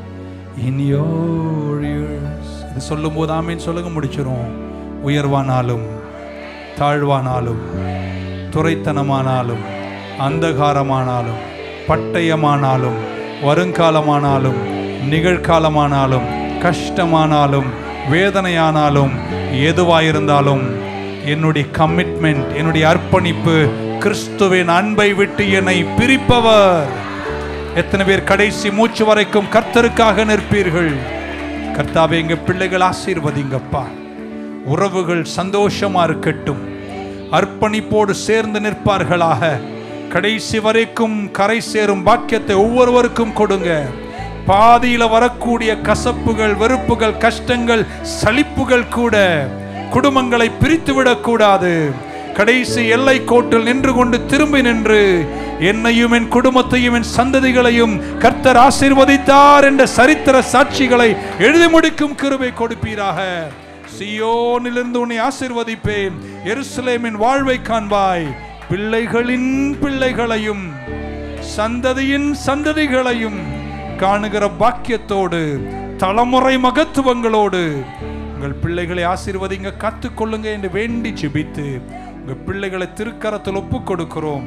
in your ears. இது சொல்லும் போது ஆமீன் சொல்லுங்க முடிச்சிரும் உயர்வானாலும் தாழ்வானாலும் துறைத்தனமானாலும் அந்தகாரமானாலும் பட்டயமானாலும் வருங்காலமானாலும் நிகழ்காலமானாலும் கஷ்டமானாலும் வேதனையானாலும் எதுவாயிருந்தாலும் என்னுடைய commitment என்னுடைய அர்ப்பணிப்பு கிறிஸ்துவின் அன்பை விட்டு என்னை பிரிப்பவர் எத்தனை பேர் கடைசி மூச்சு வரைக்கும் கர்த்தருக்காக நிற்பீர்கள் கர்த்தாவே எங்க பிள்ளைகள் ஆசீர்வதிங்கப்பா உறவுகள் சந்தோஷமா இருக்கட்டும் அர்ப்பணிப்போடு சேர்ந்து நிற்பார்களாக கடைசி வரைக்கும் கரை சேரும் பாக்கியத்தை ஒவ்வொருவருக்கும் கொடுங்க பாதியில வரக்கூடிய கசப்புகள் வெறுப்புகள் கஷ்டங்கள் சலிப்புகள் கூட குடும்பங்களை பிரித்து விடக்கூடாது கடைசி எல்லை கோட்டில் நின்று கொண்டு திரும்பி நின்று என்னையும் என் குடும்பத்தையும் என் சந்ததிகளையும் கர்த்தர் ஆசீர்வதித்தார் என்ற சரித்திர சாட்சிகளை எழுதி முடிக்கும் கிருபை கொடுப்பீராக சியோனிலிருந்து உன்னை ஆசீர்வதிப்பேன் எருசலேமின் வாழ்வை காண்பாய் பிள்ளைகளின் பிள்ளைகளையும் சந்ததியின் சந்ததிகளையும் காணுகிற பாக்கியத்தோடு தலைமுறை மகத்துவங்களோடு உங்கள் பிள்ளைகளை ஆசீர்வதிங்க கத்துக்கொள்ளுங்க என்று வேண்டி ஜெபித்து உங்க பிள்ளைகளை திருக்கரத்தில் ஒப்பு கொடுக்கிறோம்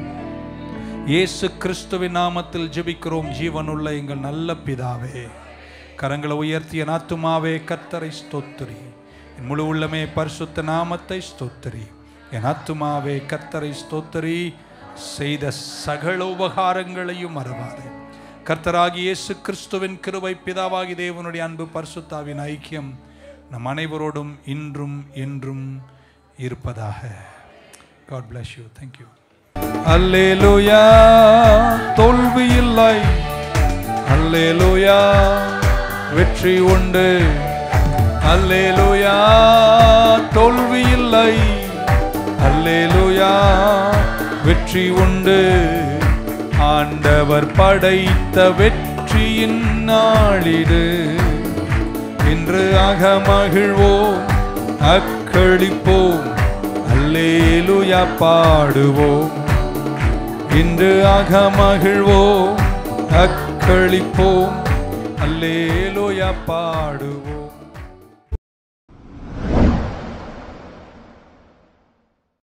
இயேசு கிறிஸ்துவின் நாமத்தில் ஜெபிக்கிறோம் ஜீவனுள்ள எங்கள் நல்ல பிதாவே கரங்களை உயர்த்திய நாத்துமாவே கர்த்தரை ஸ்தோத்திரி என் முழு உள்ளமே பரிசுத்த நாமத்தை ஸ்தோத்திரி என் ஆத்துமாவே கர்த்தரை ஸ்தோத்திரி செய்த சகல உபகாரங்களையும் மறவாதே கர்த்தராகி இயேசு கிறிஸ்துவின் கிருபை பிதாவாகி தேவனுடைய அன்பு பரிசுத்தாவின் ஐக்கியம் நம் அனைவரோடும் இன்றும் என்றும் இருப்பதாக God bless you thank you அல்லேலூயா தோல்வி இல்லை அல்லேலூயா வெற்றி உண்டு அல்லேலூயா தோல்வி இல்லை அல்லேலூயா வெற்றி உண்டு ஆண்டவர் படைத்த வெற்றியின் நாளிடு இன்று அக மகிழ்வோம் அக்களிப்போம் அல்லேலூயா பாடுவோம் இன்று அக மகிழ்வோம் அக்களிப்போம் அல்லேலூயா பாடுவோம்